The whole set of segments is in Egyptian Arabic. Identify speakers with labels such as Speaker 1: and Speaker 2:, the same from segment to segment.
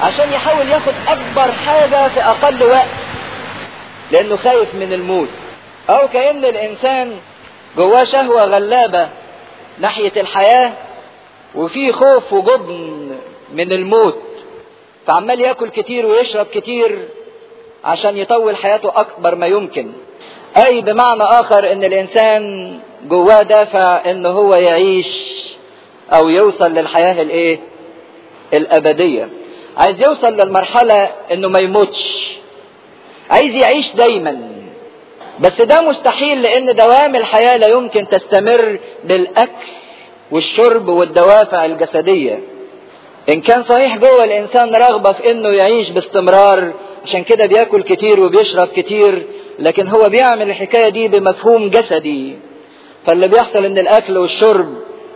Speaker 1: عشان يحاول ياخد اكبر حاجة في اقل وقت لانه خايف من الموت او كأن الانسان جواه شهوة غلابة ناحية الحياة وفي خوف وجبن من الموت فعمال ياكل كتير ويشرب كتير عشان يطول حياته اكبر ما يمكن اي بمعنى اخر ان الانسان جواه دافع ان هو يعيش او يوصل للحياة الايه الابدية عايز يوصل للمرحلة انه ما يموتش عايز يعيش دايما بس ده مستحيل لان دوام الحياة لا يمكن تستمر بالاكل والشرب والدوافع الجسدية ان كان صحيح جوه الانسان رغبة في انه يعيش باستمرار عشان كده بياكل كتير وبيشرب كتير لكن هو بيعمل الحكاية دي بمفهوم جسدي فاللي بيحصل ان الاكل والشرب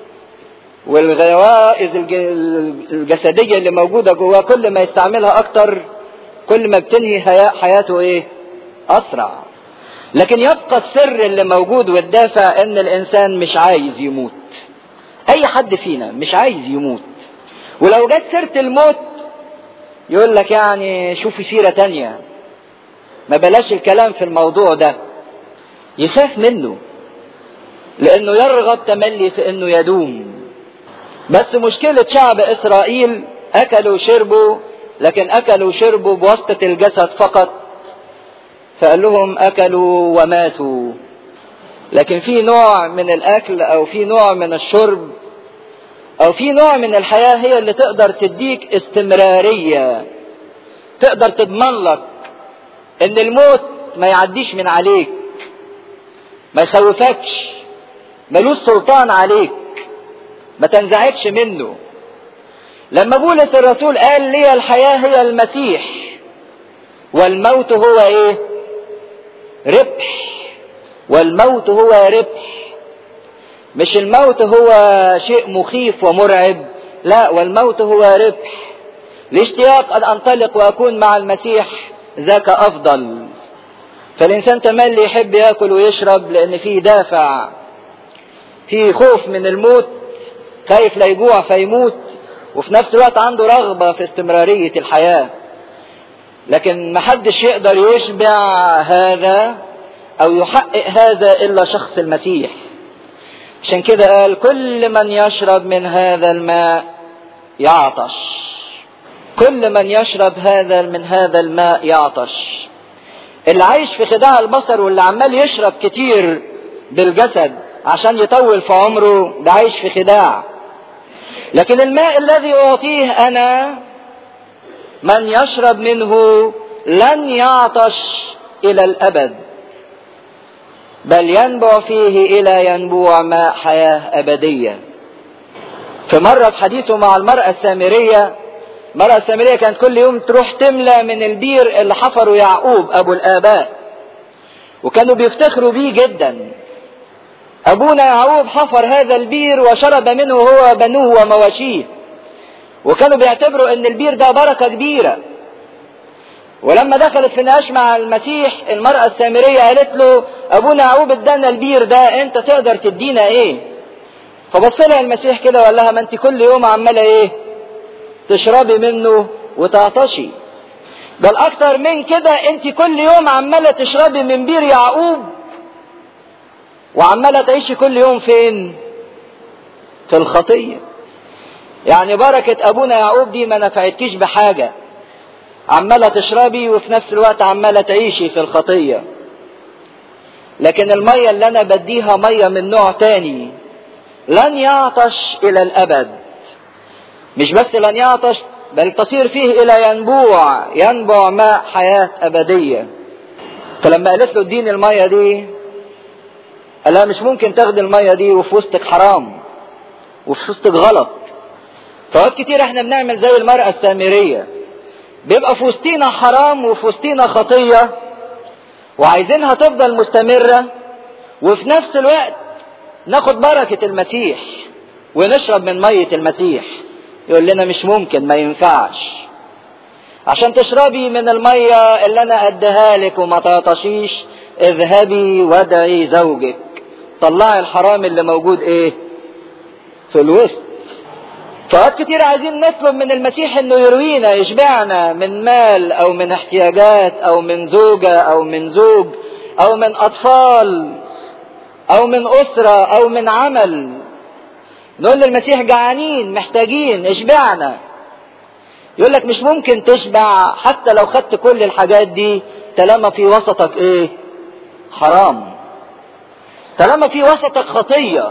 Speaker 1: والغوائز الجسدية اللي موجودة جواه كل ما يستعملها اكتر كل ما بتنهي حياته ايه اسرع لكن يبقى السر اللي موجود والدافع ان الانسان مش عايز يموت اي حد فينا مش عايز يموت ولو جت سيرة الموت يقول لك يعني شوفي سيرة تانية ما بلاش الكلام في الموضوع ده يخاف منه لانه يرغب تملي في انه يدوم بس مشكلة شعب اسرائيل اكلوا وشربوا لكن اكلوا وشربوا بواسطة الجسد فقط فقال لهم اكلوا وماتوا لكن في نوع من الاكل او في نوع من الشرب او في نوع من الحياة هي اللي تقدر تديك استمرارية تقدر تضمن لك ان الموت ما يعديش من عليك ما يخوفكش ملوش سلطان عليك ما تنزعجش منه لما بولس الرسول قال لي الحياة هي المسيح والموت هو ايه ربح والموت هو ربح مش الموت هو شيء مخيف ومرعب لا والموت هو ربح الاشتياق ان انطلق واكون مع المسيح ذاك افضل فالانسان تملي يحب ياكل ويشرب لان فيه دافع فيه خوف من الموت خايف لا يجوع فيموت وفي نفس الوقت عنده رغبة في استمرارية الحياة لكن محدش يقدر يشبع هذا او يحقق هذا الا شخص المسيح عشان كده قال كل من يشرب من هذا الماء يعطش كل من يشرب هذا من هذا الماء يعطش اللي عايش في خداع البصر واللي عمال يشرب كتير بالجسد عشان يطول في عمره ده عايش في خداع لكن الماء الذي اعطيه انا من يشرب منه لن يعطش الى الابد بل ينبع فيه الى ينبوع ماء حياه ابديه في مره في حديثه مع المراه السامريه المرأة السامرية كانت كل يوم تروح تملى من البير اللي حفره يعقوب أبو الآباء وكانوا بيفتخروا بيه جدا أبونا يعقوب حفر هذا البير وشرب منه هو بنوه ومواشيه وكانوا بيعتبروا ان البير ده بركة كبيرة ولما دخلت في نقاش مع المسيح المرأة السامرية قالت له أبونا يعقوب ادانا البير ده أنت تقدر تدينا إيه؟ فبص لها المسيح كده وقال لها ما أنت كل يوم عمالة إيه؟ تشربي منه وتعطشي بل اكتر من كده انت كل يوم عماله تشربي من بير يعقوب وعماله تعيشي كل يوم فين في الخطيه يعني بركه ابونا يعقوب دي ما نفعتكيش بحاجه عماله تشربي وفي نفس الوقت عماله تعيشي في الخطيه لكن الميه اللي انا بديها ميه من نوع تاني لن يعطش الى الابد مش بس لن يعطش بل تصير فيه الى ينبوع ينبع ماء حياة ابدية فلما قالت له اديني المية دي قال لها مش ممكن تاخدي المية دي وفي وسطك حرام وفي وسطك غلط فوقت كتير احنا بنعمل زي المرأة السامرية بيبقى في وسطينا حرام وفي وسطينا خطية وعايزينها تفضل مستمرة وفي نفس الوقت ناخد بركة المسيح ونشرب من مية المسيح يقول لنا مش ممكن ما ينفعش عشان تشربي من المية اللي انا اديها لك وما تعطشيش اذهبي وادعي زوجك طلعي الحرام اللي موجود ايه في الوسط فوقت كتير عايزين نطلب من المسيح انه يروينا يشبعنا من مال او من احتياجات او من زوجة او من زوج او من اطفال او من اسرة او من عمل نقول للمسيح جعانين محتاجين اشبعنا يقول لك مش ممكن تشبع حتى لو خدت كل الحاجات دي طالما في وسطك ايه حرام طالما في وسطك خطيه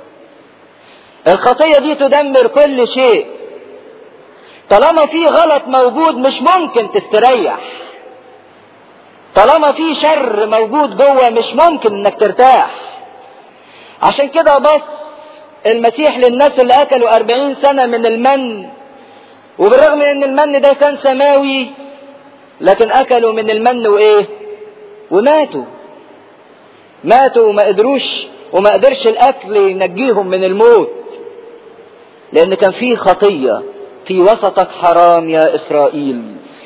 Speaker 1: الخطيه دي تدمر كل شيء طالما في غلط موجود مش ممكن تستريح طالما في شر موجود جوه مش ممكن انك ترتاح عشان كده بص المسيح للناس اللي اكلوا أربعين سنة من المن وبالرغم ان المن ده كان سماوي لكن اكلوا من المن وايه وماتوا ماتوا وما قدروش وما قدرش الاكل ينجيهم من الموت لان كان في خطية في وسطك حرام يا اسرائيل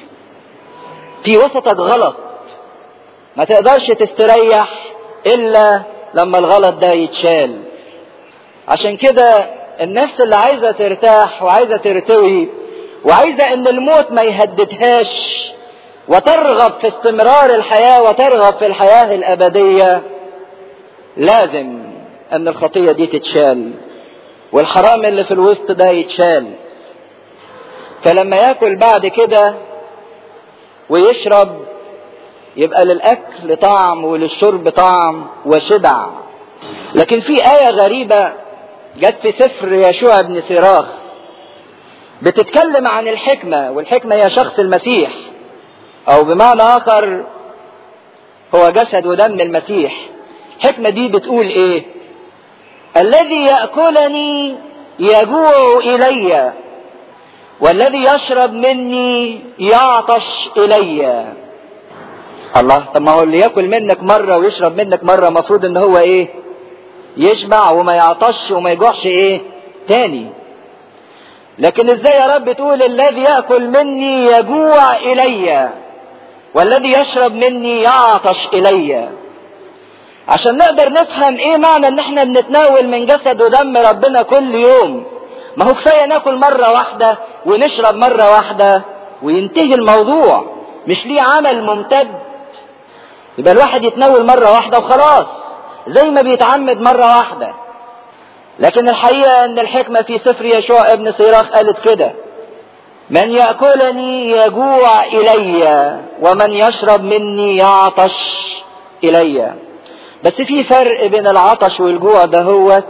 Speaker 1: في وسطك غلط ما تقدرش تستريح الا لما الغلط ده يتشال عشان كده النفس اللي عايزه ترتاح وعايزه ترتوي وعايزه ان الموت ما يهددهاش وترغب في استمرار الحياه وترغب في الحياه الابديه لازم ان الخطيه دي تتشال والحرام اللي في الوسط ده يتشال فلما ياكل بعد كده ويشرب يبقى للاكل طعم وللشرب طعم وشبع لكن في ايه غريبه جت في سفر يشوع بن سراخ بتتكلم عن الحكمه والحكمه هي شخص المسيح او بمعنى اخر هو جسد ودم المسيح الحكمه دي بتقول ايه الذي ياكلني يجوع الي والذي يشرب مني يعطش الي الله طب ما هو اللي ياكل منك مره ويشرب منك مره المفروض ان هو ايه يشبع وما يعطش وما يجوعش ايه تاني لكن ازاي يا رب تقول الذي ياكل مني يجوع الي والذي يشرب مني يعطش الي عشان نقدر نفهم ايه معنى ان احنا بنتناول من جسد ودم ربنا كل يوم ما هو كفايه ناكل مره واحده ونشرب مره واحده وينتهي الموضوع مش ليه عمل ممتد يبقى الواحد يتناول مره واحده وخلاص زي ما بيتعمد مرة واحدة لكن الحقيقة ان الحكمة في سفر يشوع ابن سيراخ قالت كده من يأكلني يجوع إلي ومن يشرب مني يعطش إلي بس في فرق بين العطش والجوع دهوت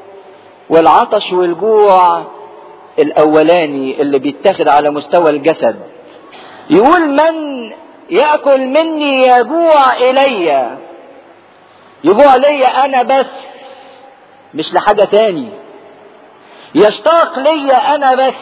Speaker 1: والعطش والجوع الأولاني اللي بيتاخد على مستوى الجسد يقول من يأكل مني يجوع إلي يجوع ليا انا بس مش لحاجة تاني يشتاق ليا انا بس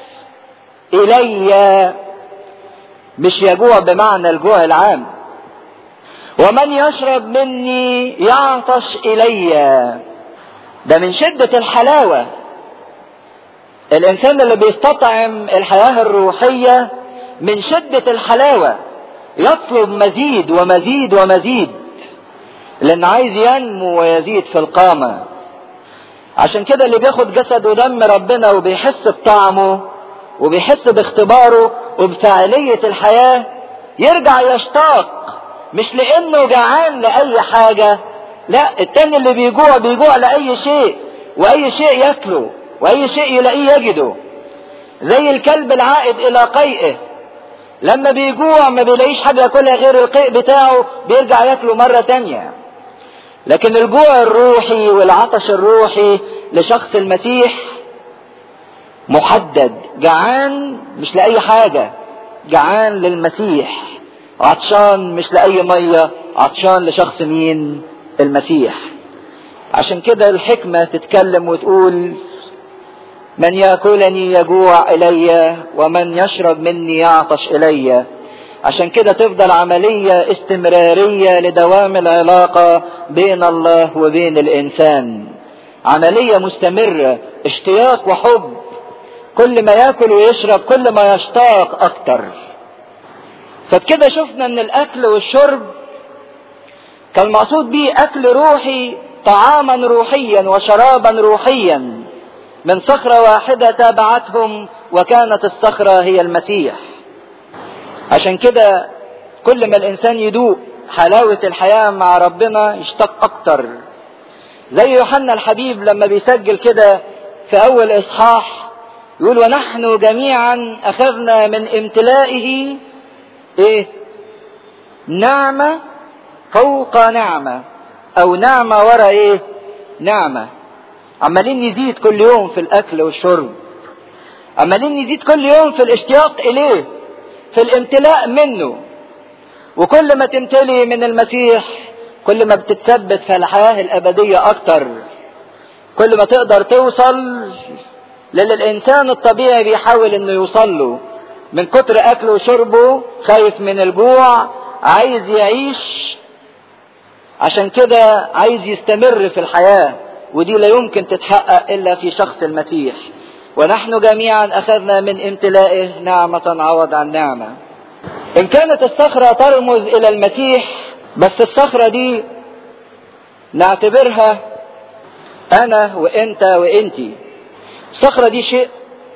Speaker 1: الي مش يجوع بمعنى الجوع العام ومن يشرب مني يعطش الي ده من شدة الحلاوة الانسان اللي بيستطعم الحياة الروحية من شدة الحلاوة يطلب مزيد ومزيد ومزيد لان عايز ينمو ويزيد في القامة عشان كده اللي بياخد جسد ودم ربنا وبيحس بطعمه وبيحس باختباره وبفاعلية الحياة يرجع يشتاق مش لانه جعان لأي حاجة لا التاني اللي بيجوع بيجوع لأي شيء وأي شيء ياكله وأي شيء يلاقيه يجده زي الكلب العائد إلى قيئه لما بيجوع ما بيلاقيش حاجة ياكلها غير القيء بتاعه بيرجع ياكله مرة تانية لكن الجوع الروحي والعطش الروحي لشخص المسيح محدد جعان مش لأي حاجة جعان للمسيح عطشان مش لأي مية عطشان لشخص مين المسيح عشان كده الحكمة تتكلم وتقول من ياكلني يجوع الي ومن يشرب مني يعطش الي عشان كده تفضل عملية استمرارية لدوام العلاقة بين الله وبين الإنسان عملية مستمرة اشتياق وحب كل ما ياكل ويشرب كل ما يشتاق أكتر فبكده شفنا ان الأكل والشرب كان مقصود به أكل روحي طعاما روحيا وشرابا روحيا من صخرة واحدة تابعتهم وكانت الصخرة هي المسيح عشان كده كل ما الإنسان يدوق حلاوة الحياة مع ربنا يشتاق أكتر زي يوحنا الحبيب لما بيسجل كده في أول إصحاح يقول ونحن جميعا أخذنا من امتلائه إيه؟ نعمة فوق نعمة أو نعمة ورا إيه؟ نعمة عمالين نزيد كل يوم في الأكل والشرب عمالين نزيد كل يوم في الاشتياق إليه في الامتلاء منه وكل ما تمتلي من المسيح كل ما بتتثبت في الحياة الأبدية أكتر كل ما تقدر توصل للي الإنسان الطبيعي بيحاول إنه يوصل له من كتر أكله وشربه خايف من الجوع عايز يعيش عشان كده عايز يستمر في الحياة ودي لا يمكن تتحقق إلا في شخص المسيح ونحن جميعا أخذنا من امتلائه نعمة عوض عن نعمة إن كانت الصخرة ترمز إلى المسيح بس الصخرة دي نعتبرها أنا وأنت وأنتي الصخرة دي شيء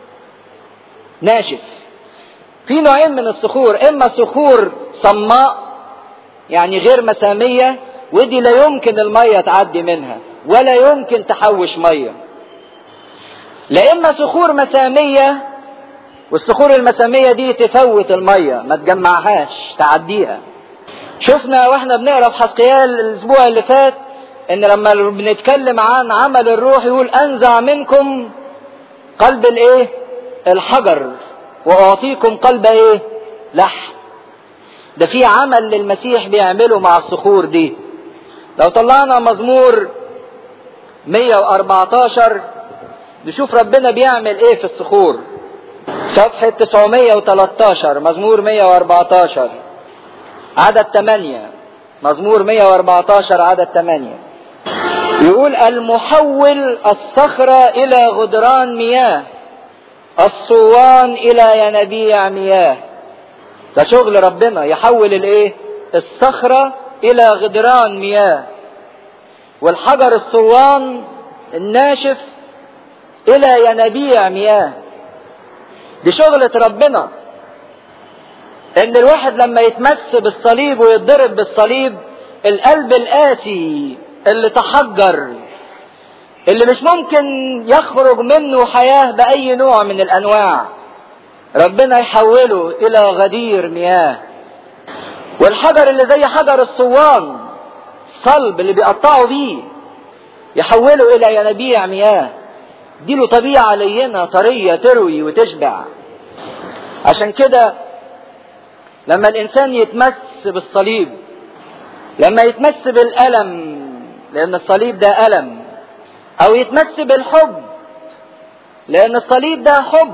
Speaker 1: ناشف في نوعين من الصخور إما صخور صماء يعني غير مسامية ودي لا يمكن المية تعدي منها ولا يمكن تحوش مية لا إما صخور مسامية والصخور المسامية دي تفوت المية ما تجمعهاش تعديها شفنا واحنا بنقرا في حسقيال الاسبوع اللي فات ان لما بنتكلم عن عمل الروح يقول انزع منكم قلب الايه الحجر واعطيكم قلب ايه لحم ده في عمل للمسيح بيعمله مع الصخور دي لو طلعنا مزمور 114 نشوف ربنا بيعمل ايه في الصخور صفحة 913 مزمور 114 عدد 8 مزمور 114 عدد 8 يقول المحول الصخرة إلى غدران مياه الصوان إلى ينابيع مياه ده شغل ربنا يحول الايه الصخرة إلى غدران مياه والحجر الصوان الناشف إلى ينابيع مياه دي شغلة ربنا ان الواحد لما يتمس بالصليب ويتضرب بالصليب القلب القاسي اللي تحجر اللي مش ممكن يخرج منه حياة بأي نوع من الأنواع ربنا يحوله إلى غدير مياه والحجر اللي زي حجر الصوان صلب اللي بيقطعوا بيه يحوله إلى ينابيع مياه دي له طبيعة لينة طرية تروي وتشبع عشان كده لما الإنسان يتمس بالصليب لما يتمس بالألم لأن الصليب ده ألم أو يتمس بالحب لأن الصليب ده حب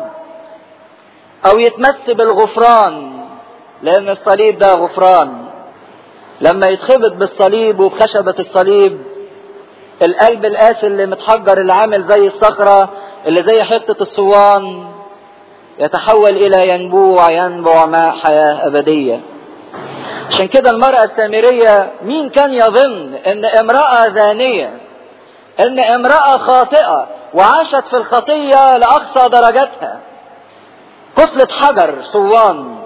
Speaker 1: أو يتمس بالغفران لأن الصليب ده غفران لما يتخبط بالصليب وبخشبة الصليب القلب القاسي اللي متحجر اللي عامل زي الصخرة اللي زي حتة الصوان يتحول إلى ينبوع ينبع ماء حياة أبدية عشان كده المرأة السامرية مين كان يظن ان امرأة زانية ان امرأة خاطئة وعاشت في الخطية لأقصى درجاتها كتلة حجر صوان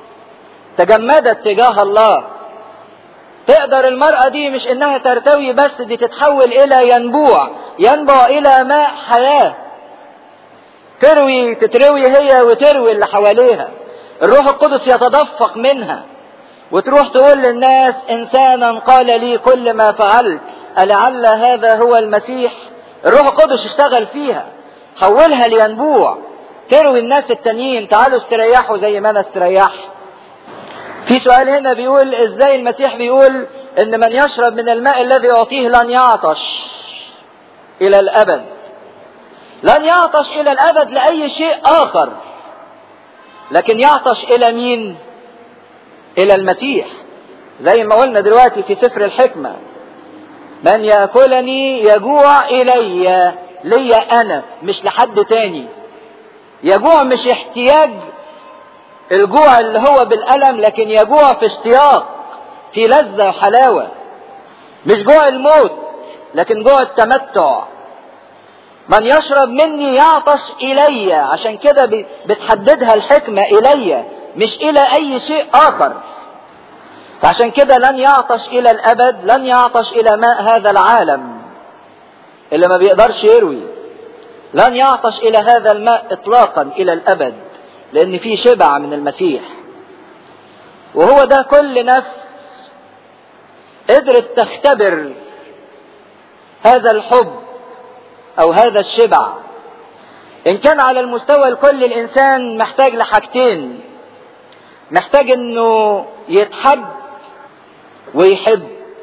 Speaker 1: تجمدت تجاه الله تقدر المرأة دي مش انها ترتوي بس دي تتحول الى ينبوع ينبع الى ماء حياة تروي تتروي هي وتروي اللي حواليها الروح القدس يتدفق منها وتروح تقول للناس انسانا قال لي كل ما فعلت ألعل هذا هو المسيح الروح القدس اشتغل فيها حولها لينبوع تروي الناس التانيين تعالوا استريحوا زي ما انا استريحت في سؤال هنا بيقول ازاي المسيح بيقول ان من يشرب من الماء الذي يعطيه لن يعطش الى الابد لن يعطش الى الابد لاي شيء اخر لكن يعطش الى مين الى المسيح زي ما قلنا دلوقتي في سفر الحكمة من يأكلني يجوع إلي لي أنا مش لحد تاني يجوع مش احتياج الجوع اللي هو بالألم لكن يجوع في اشتياق في لذة وحلاوة مش جوع الموت لكن جوع التمتع من يشرب مني يعطش الي عشان كده بتحددها الحكمة الي مش الى اي شيء اخر فعشان كده لن يعطش الى الابد لن يعطش الى ماء هذا العالم اللي ما بيقدرش يروي لن يعطش الى هذا الماء اطلاقا الى الابد لان في شبع من المسيح وهو ده كل نفس قدرت تختبر هذا الحب او هذا الشبع ان كان على المستوى الكلي الانسان محتاج لحاجتين محتاج انه يتحب ويحب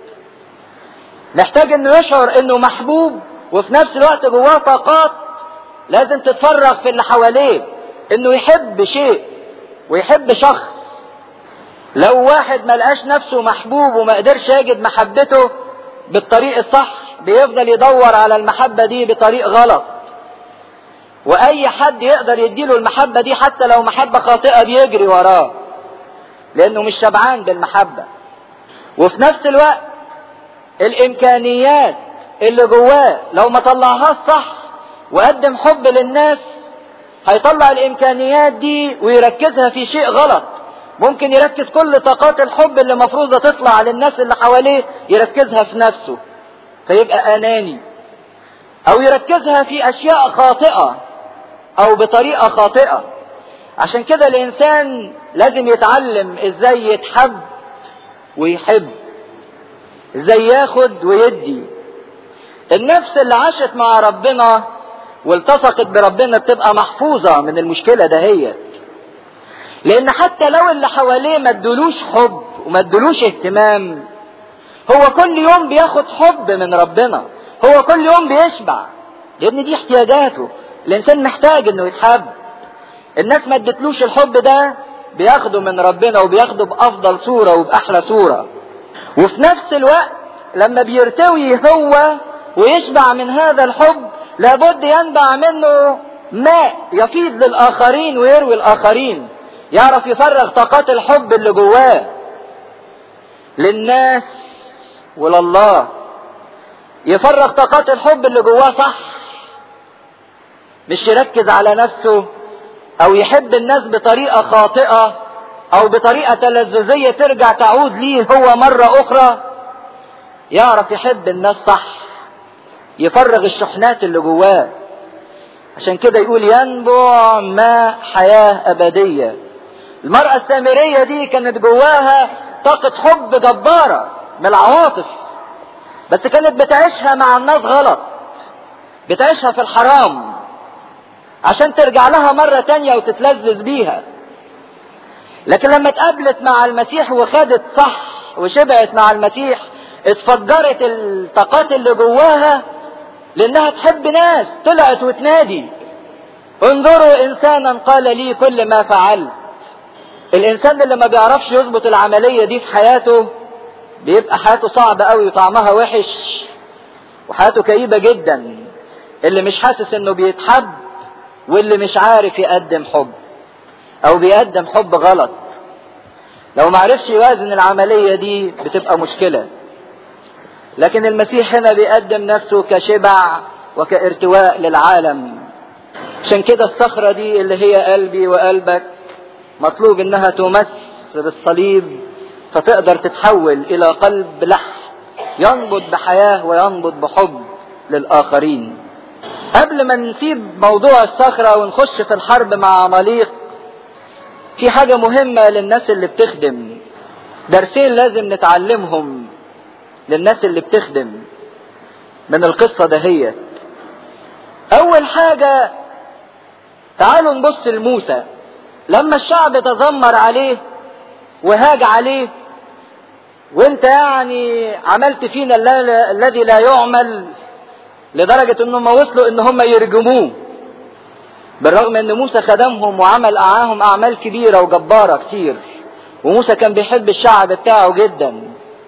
Speaker 1: محتاج انه يشعر انه محبوب وفي نفس الوقت جواه طاقات لازم تتفرغ في اللي حواليه انه يحب شيء ويحب شخص لو واحد ما لقاش نفسه محبوب وما قدرش يجد محبته بالطريق الصح بيفضل يدور على المحبة دي بطريق غلط واي حد يقدر يديله المحبة دي حتى لو محبة خاطئة بيجري وراه لانه مش شبعان بالمحبة وفي نفس الوقت الامكانيات اللي جواه لو ما طلعهاش صح وقدم حب للناس هيطلع الامكانيات دي ويركزها في شيء غلط ممكن يركز كل طاقات الحب اللي مفروضة تطلع للناس اللي حواليه يركزها في نفسه فيبقى اناني او يركزها في اشياء خاطئة او بطريقة خاطئة عشان كده الانسان لازم يتعلم ازاي يتحب ويحب ازاي ياخد ويدي النفس اللي عاشت مع ربنا والتصقت بربنا بتبقى محفوظة من المشكلة دهيت لان حتى لو اللي حواليه ما ادولوش حب وما ادولوش اهتمام هو كل يوم بياخد حب من ربنا هو كل يوم بيشبع لان دي احتياجاته الانسان محتاج انه يتحب الناس ما ادتلوش الحب ده بياخده من ربنا وبياخده بافضل صورة وباحلى صورة وفي نفس الوقت لما بيرتوي هو ويشبع من هذا الحب لابد ينبع منه ماء يفيض للاخرين ويروي الاخرين يعرف يفرغ طاقات الحب اللي جواه للناس ولله يفرغ طاقات الحب اللي جواه صح مش يركز على نفسه او يحب الناس بطريقة خاطئة او بطريقة تلذذية ترجع تعود ليه هو مرة اخرى يعرف يحب الناس صح يفرغ الشحنات اللي جواه عشان كده يقول ينبع ماء حياة أبدية المرأة السامرية دي كانت جواها طاقة حب جبارة من العواطف بس كانت بتعيشها مع الناس غلط بتعيشها في الحرام عشان ترجع لها مرة تانية وتتلذذ بيها لكن لما اتقابلت مع المسيح وخدت صح وشبعت مع المسيح اتفجرت الطاقات اللي جواها لانها تحب ناس طلعت وتنادي انظروا انسانا قال لي كل ما فعلت الانسان اللي ما بيعرفش يظبط العملية دي في حياته بيبقى حياته صعبة قوي وطعمها وحش وحياته كئيبة جدا اللي مش حاسس انه بيتحب واللي مش عارف يقدم حب او بيقدم حب غلط لو معرفش يوازن العملية دي بتبقى مشكلة لكن المسيح هنا بيقدم نفسه كشبع وكارتواء للعالم عشان كده الصخرة دي اللي هي قلبي وقلبك مطلوب انها تمس بالصليب فتقدر تتحول الى قلب لح ينبض بحياة وينبض بحب للآخرين قبل ما نسيب موضوع الصخرة ونخش في الحرب مع عماليق في حاجة مهمة للناس اللي بتخدم درسين لازم نتعلمهم للناس اللي بتخدم من القصة دهيت أول حاجة تعالوا نبص لموسى لما الشعب تذمر عليه وهاج عليه وانت يعني عملت فينا الذي لا يعمل لدرجة انهم وصلوا ان هم يرجموه بالرغم ان موسى خدمهم وعمل معاهم اعمال كبيرة وجبارة كتير وموسى كان بيحب الشعب بتاعه جدا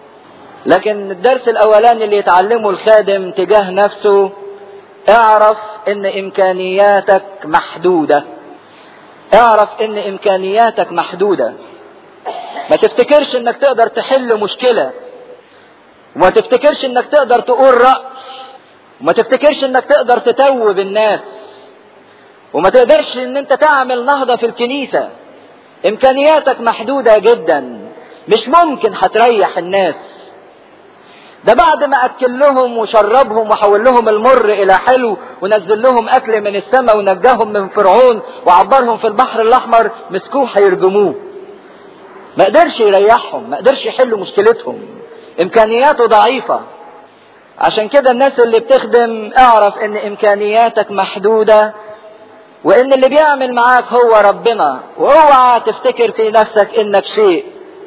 Speaker 1: لكن الدرس الاولاني اللي يتعلمه الخادم تجاه نفسه اعرف ان امكانياتك محدودة اعرف ان امكانياتك محدودة ما تفتكرش انك تقدر تحل مشكلة وما تفتكرش انك تقدر تقول رأي وما تفتكرش انك تقدر تتوب الناس وما تقدرش ان انت تعمل نهضة في الكنيسة امكانياتك محدودة جدا مش ممكن هتريح الناس ده بعد ما اكل لهم وشربهم وحول لهم المر الى حلو ونزل لهم اكل من السماء ونجاهم من فرعون وعبرهم في البحر الاحمر مسكوه هيرجموه ما قدرش يريحهم ما قدرش يحل مشكلتهم امكانياته ضعيفة عشان كده الناس اللي بتخدم اعرف ان امكانياتك محدودة وان اللي بيعمل معاك هو ربنا واوعى تفتكر في نفسك انك شيء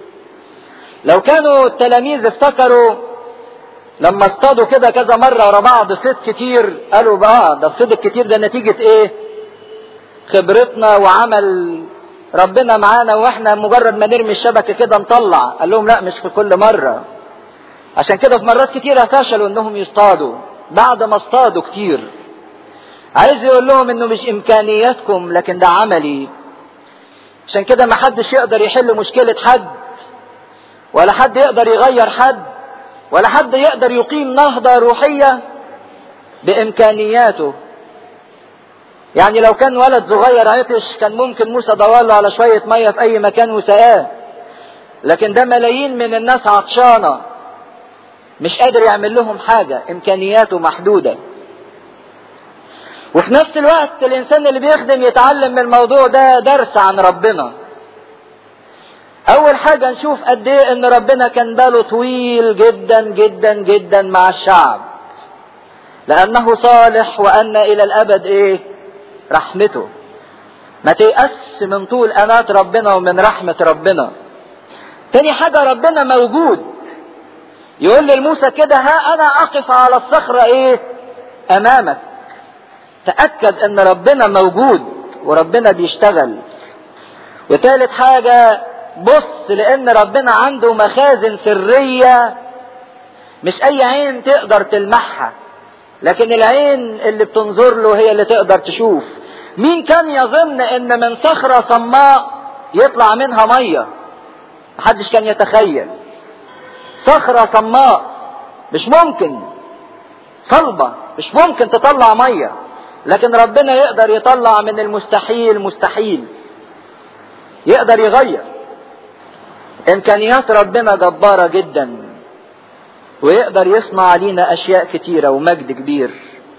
Speaker 1: لو كانوا التلاميذ افتكروا لما اصطادوا كده كذا مرة ورا بعض صيد كتير قالوا بقى ده الصيد الكتير ده نتيجة ايه خبرتنا وعمل ربنا معانا واحنا مجرد ما نرمي الشبكة كده نطلع قال لهم لا مش في كل مرة عشان كده في مرات كتيرة فشلوا انهم يصطادوا بعد ما اصطادوا كتير عايز يقول لهم انه مش امكانياتكم لكن ده عملي عشان كده ما حدش يقدر يحل مشكلة حد ولا حد يقدر يغير حد ولا حد يقدر يقيم نهضة روحية بإمكانياته يعني لو كان ولد صغير عطش كان ممكن موسى دور على شوية مية في أي مكان وسقاه لكن ده ملايين من الناس عطشانة مش قادر يعمل لهم حاجة إمكانياته محدودة وفي نفس الوقت الإنسان اللي بيخدم يتعلم من الموضوع ده درس عن ربنا أول حاجة نشوف قد إيه إن ربنا كان باله طويل جدا جدا جدا مع الشعب لأنه صالح وأن إلى الأبد إيه رحمته ما تيأس من طول أنات ربنا ومن رحمة ربنا تاني حاجة ربنا موجود يقول لموسى كده ها أنا أقف على الصخرة إيه أمامك تأكد أن ربنا موجود وربنا بيشتغل وتالت حاجة بص لأن ربنا عنده مخازن سرية مش أي عين تقدر تلمحها لكن العين اللي بتنظر له هي اللي تقدر تشوف مين كان يظن ان من صخرة صماء يطلع منها مية محدش كان يتخيل صخرة صماء مش ممكن صلبة مش ممكن تطلع مية لكن ربنا يقدر يطلع من المستحيل مستحيل يقدر يغير امكانيات ربنا جبارة جدا ويقدر يصنع لينا اشياء كتيرة ومجد كبير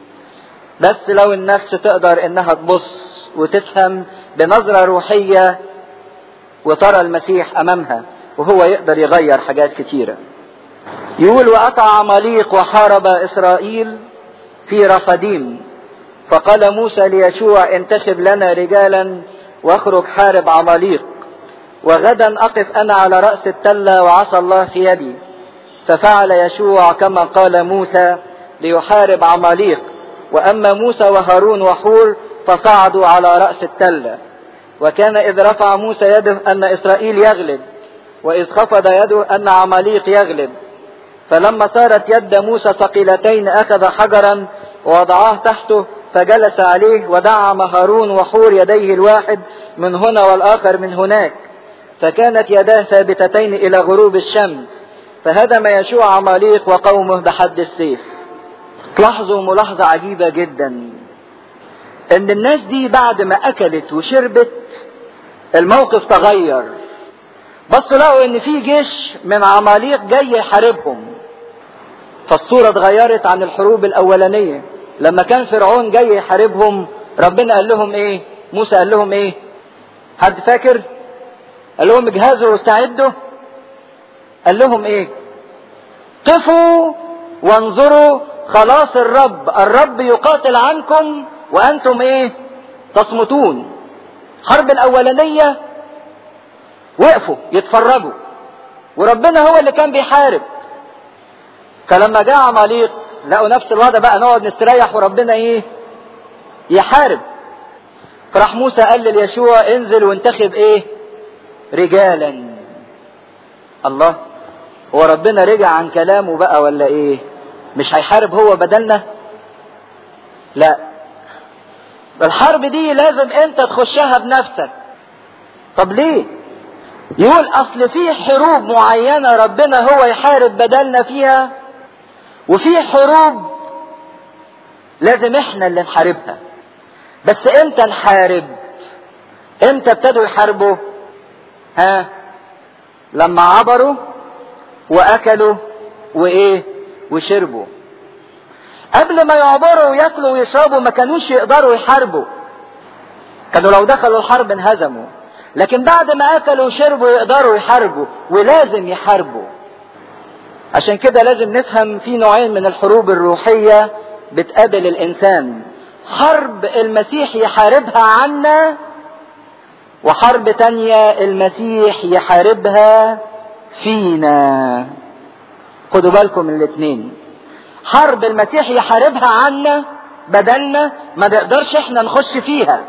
Speaker 1: بس لو النفس تقدر انها تبص وتفهم بنظرة روحية وترى المسيح امامها وهو يقدر يغير حاجات كتيرة يقول واتى عماليق وحارب اسرائيل في رفديم فقال موسى ليشوع انتخب لنا رجالا واخرج حارب عماليق وغدا اقف انا على راس التله وعصى الله في يدي ففعل يشوع كما قال موسى ليحارب عماليق واما موسى وهارون وحور فصعدوا على راس التله وكان اذ رفع موسى يده ان اسرائيل يغلب واذ خفض يده ان عماليق يغلب فلما صارت يد موسى ثقيلتين اخذ حجرا ووضعاه تحته فجلس عليه ودعم هارون وحور يديه الواحد من هنا والاخر من هناك فكانت يداه ثابتتين الى غروب الشمس فهدم يشوع عماليق وقومه بحد السيف تلاحظوا ملاحظة عجيبة جدا ان الناس دي بعد ما اكلت وشربت الموقف تغير بصوا لقوا ان في جيش من عماليق جاي يحاربهم فالصورة اتغيرت عن الحروب الاولانية لما كان فرعون جاي يحاربهم ربنا قال لهم ايه موسى قال لهم ايه حد فاكر قال لهم اجهزوا واستعدوا قال لهم ايه قفوا وانظروا خلاص الرب الرب يقاتل عنكم وانتم ايه تصمتون الحرب الاولانية وقفوا يتفرجوا وربنا هو اللي كان بيحارب فلما جاء عماليق لقوا نفس الوضع بقى نقعد نستريح وربنا ايه يحارب فراح موسى قال ليشوع انزل وانتخب ايه رجالا الله هو ربنا رجع عن كلامه بقى ولا ايه مش هيحارب هو بدلنا لا الحرب دي لازم انت تخشها بنفسك طب ليه يقول اصل في حروب معينة ربنا هو يحارب بدلنا فيها وفي حروب لازم احنا اللي نحاربها بس امتى نحارب امتى ابتدوا يحاربوا ها لما عبروا واكلوا وايه وشربوا قبل ما يعبروا وياكلوا ويشربوا ما كانوش يقدروا يحاربوا كانوا لو دخلوا الحرب انهزموا لكن بعد ما اكلوا وشربوا يقدروا يحاربوا ولازم يحاربوا عشان كده لازم نفهم في نوعين من الحروب الروحية بتقابل الانسان حرب المسيح يحاربها عنا وحرب تانية المسيح يحاربها فينا خدوا بالكم من الاتنين حرب المسيح يحاربها عنا بدلنا ما نقدرش احنا نخش فيها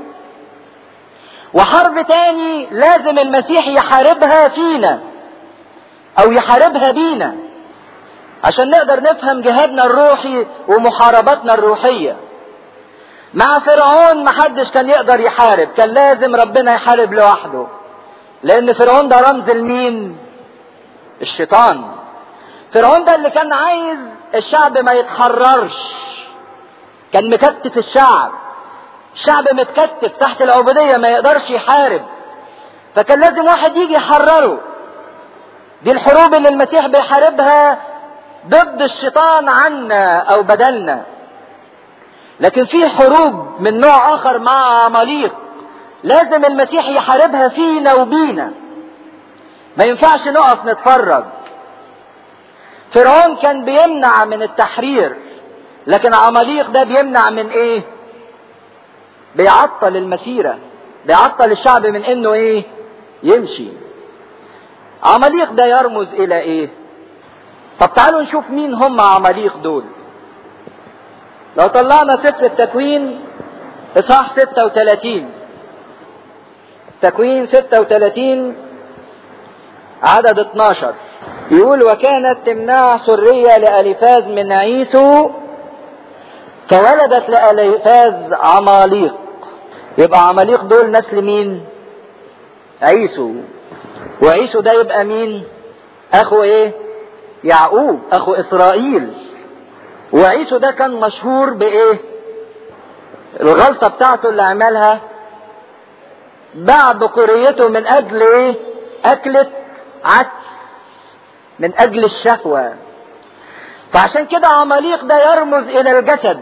Speaker 1: وحرب تاني لازم المسيح يحاربها فينا او يحاربها بينا عشان نقدر نفهم جهادنا الروحي ومحارباتنا الروحية مع فرعون محدش كان يقدر يحارب كان لازم ربنا يحارب لوحده لان فرعون ده رمز لمين الشيطان فرعون ده اللي كان عايز الشعب ما يتحررش كان مكتف الشعب الشعب متكتف تحت العبودية ما يقدرش يحارب فكان لازم واحد يجي يحرره دي الحروب اللي المسيح بيحاربها ضد الشيطان عنا او بدلنا لكن في حروب من نوع اخر مع عماليق لازم المسيح يحاربها فينا وبينا ما ينفعش نقف نتفرج فرعون كان بيمنع من التحرير لكن عماليق ده بيمنع من ايه بيعطل المسيرة بيعطل الشعب من انه ايه يمشي عماليق ده يرمز الى ايه طب تعالوا نشوف مين هم عماليق دول لو طلعنا سفر التكوين اصحاح 36 تكوين 36 عدد 12 يقول وكانت تمنع سرية لأليفاز من عيسو فولدت لأليفاز عماليق يبقى عماليق دول نسل مين عيسو وعيسو ده يبقى مين اخو ايه يعقوب اخو اسرائيل وعيسو ده كان مشهور بايه الغلطة بتاعته اللي عملها باع بقريته من اجل ايه اكلة عدس من اجل الشهوة فعشان كده عماليق ده يرمز الى الجسد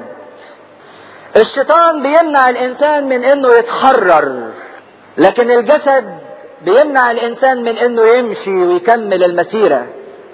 Speaker 1: الشيطان بيمنع الانسان من انه يتحرر لكن الجسد بيمنع الانسان من انه يمشي ويكمل المسيره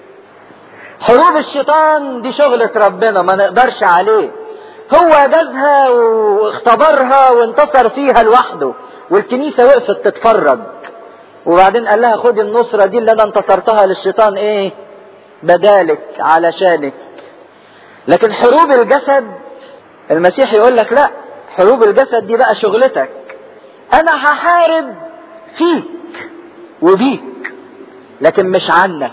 Speaker 1: حروب الشيطان دي شغلة ربنا ما نقدرش عليه هو جازها واختبرها وانتصر فيها لوحده والكنيسة وقفت تتفرج وبعدين قال لها خدي النصرة دي اللي انا انتصرتها للشيطان ايه بدالك علشانك لكن حروب الجسد المسيح يقول لك لا حروب الجسد دي بقى شغلتك انا هحارب فيك وبيك لكن مش عنك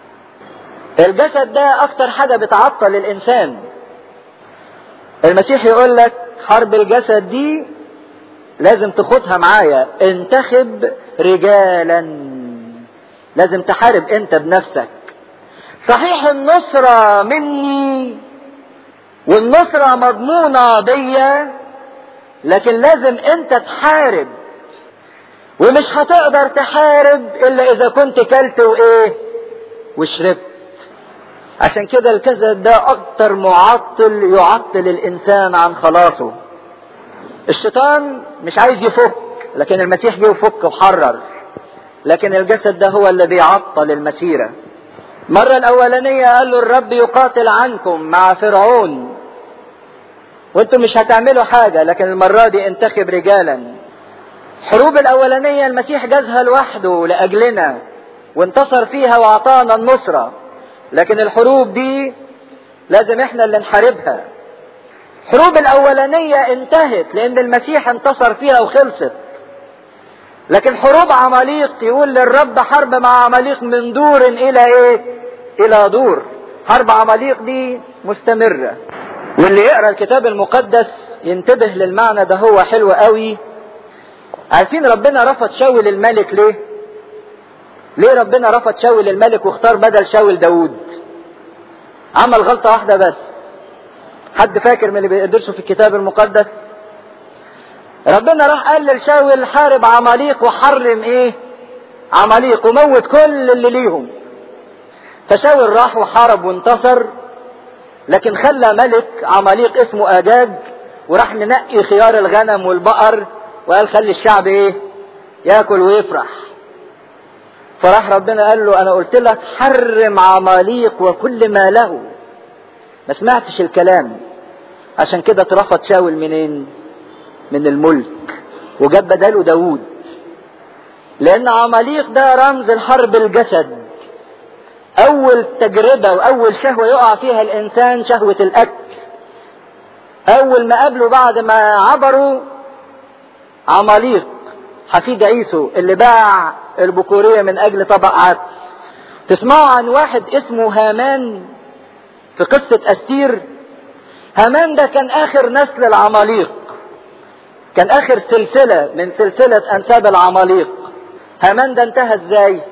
Speaker 1: الجسد ده اكتر حاجة بتعطل الانسان المسيح يقول لك حرب الجسد دي لازم تاخدها معايا انتخب رجالا لازم تحارب انت بنفسك صحيح النصرة مني والنصرة مضمونة بيا لكن لازم انت تحارب ومش هتقدر تحارب الا اذا كنت كلت وايه وشربت عشان كده الكسل ده اكتر معطل يعطل الانسان عن خلاصه الشيطان مش عايز يفك لكن المسيح جه وفك وحرر لكن الجسد ده هو اللي بيعطل المسيره المره الاولانيه قال له الرب يقاتل عنكم مع فرعون وانتم مش هتعملوا حاجه لكن المره دي انتخب رجالا الحروب الاولانيه المسيح جازها لوحده لاجلنا وانتصر فيها واعطانا النصره لكن الحروب دي لازم احنا اللي نحاربها الحروب الاولانيه انتهت لان المسيح انتصر فيها وخلصت لكن حروب عماليق يقول للرب حرب مع عماليق من دور الى ايه الى دور حرب عماليق دي مستمره واللي يقرا الكتاب المقدس ينتبه للمعنى ده هو حلو قوي عارفين ربنا رفض شاول الملك ليه ليه ربنا رفض شاول الملك واختار بدل شاول داود عمل غلطة واحدة بس حد فاكر من اللي بيدرسوا في الكتاب المقدس ربنا راح قال لشاول حارب عماليق وحرم ايه عماليق وموت كل اللي ليهم فشاول راح وحارب وانتصر لكن خلى ملك عماليق اسمه اجاج وراح منقي خيار الغنم والبقر وقال خلي الشعب ايه ياكل ويفرح فراح ربنا قال له انا قلت لك حرم عماليق وكل ما له ما سمعتش الكلام عشان كده اترفض شاول منين من الملك وجاب بداله داوود لان عماليق ده رمز الحرب الجسد اول تجربة واول شهوة يقع فيها الانسان شهوة الاكل اول ما قابله بعد ما عبروا عماليق حفيد عيسو اللي باع البكورية من اجل طبق عدس تسمعوا عن واحد اسمه هامان في قصة استير هامان ده كان اخر نسل العماليق كان اخر سلسلة من سلسلة انساب العماليق هامان ده انتهى ازاي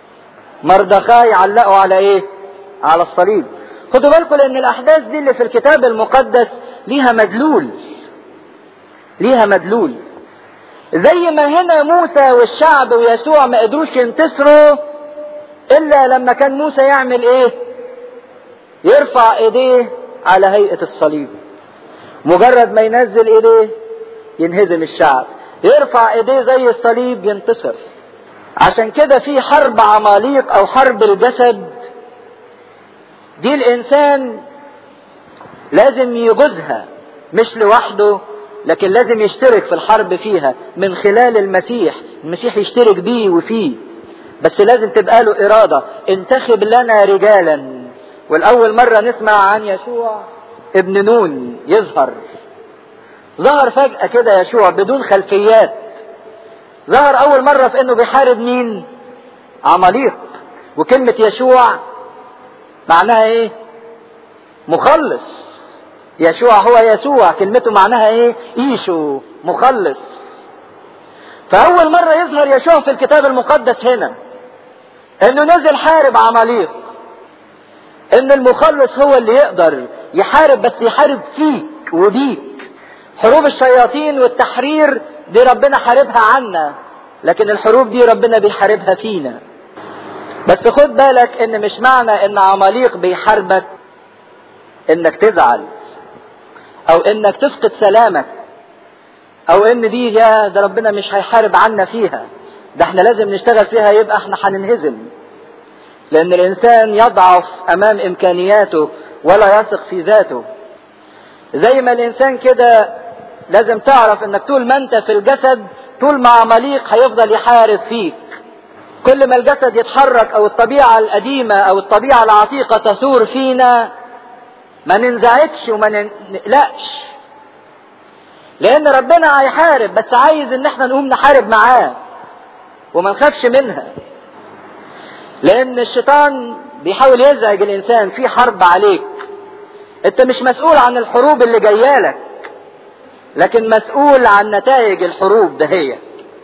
Speaker 1: مردخاي علقوا على ايه على الصليب خدوا بالكم لان الاحداث دي اللي في الكتاب المقدس ليها مدلول ليها مدلول زي ما هنا موسى والشعب ويسوع ما قدروش ينتصروا الا لما كان موسى يعمل ايه يرفع ايديه على هيئة الصليب مجرد ما ينزل ايديه ينهزم الشعب يرفع ايديه زي الصليب ينتصر عشان كده في حرب عماليق او حرب الجسد دي الانسان لازم يجوزها مش لوحده لكن لازم يشترك في الحرب فيها من خلال المسيح المسيح يشترك بيه وفيه بس لازم تبقى له إرادة انتخب لنا رجالا والأول مرة نسمع عن يشوع ابن نون يظهر ظهر فجأة كده يشوع بدون خلفيات ظهر أول مرة في إنه بيحارب مين؟ عماليق وكلمة يشوع معناها إيه؟ مخلص يشوع هو يسوع كلمته معناها إيه؟ إيشو مخلص فأول مرة يظهر يشوع في الكتاب المقدس هنا إنه نزل حارب عماليق إن المخلص هو اللي يقدر يحارب بس يحارب فيك وبيك حروب الشياطين والتحرير دي ربنا حاربها عنا لكن الحروب دي ربنا بيحاربها فينا بس خد بالك ان مش معنى ان عماليق بيحاربك انك تزعل او انك تفقد سلامك او ان دي يا ده ربنا مش هيحارب عنا فيها ده احنا لازم نشتغل فيها يبقى احنا هننهزم لان الانسان يضعف امام امكانياته ولا يثق في ذاته زي ما الانسان كده لازم تعرف انك طول ما انت في الجسد طول ما عماليق هيفضل يحارب فيك كل ما الجسد يتحرك او الطبيعة القديمة او الطبيعة العتيقة تثور فينا ما ننزعجش وما نقلقش لان ربنا هيحارب بس عايز ان احنا نقوم نحارب معاه وما نخافش منها لان الشيطان بيحاول يزعج الانسان في حرب عليك انت مش مسؤول عن الحروب اللي جايالك لكن مسؤول عن نتائج الحروب دهية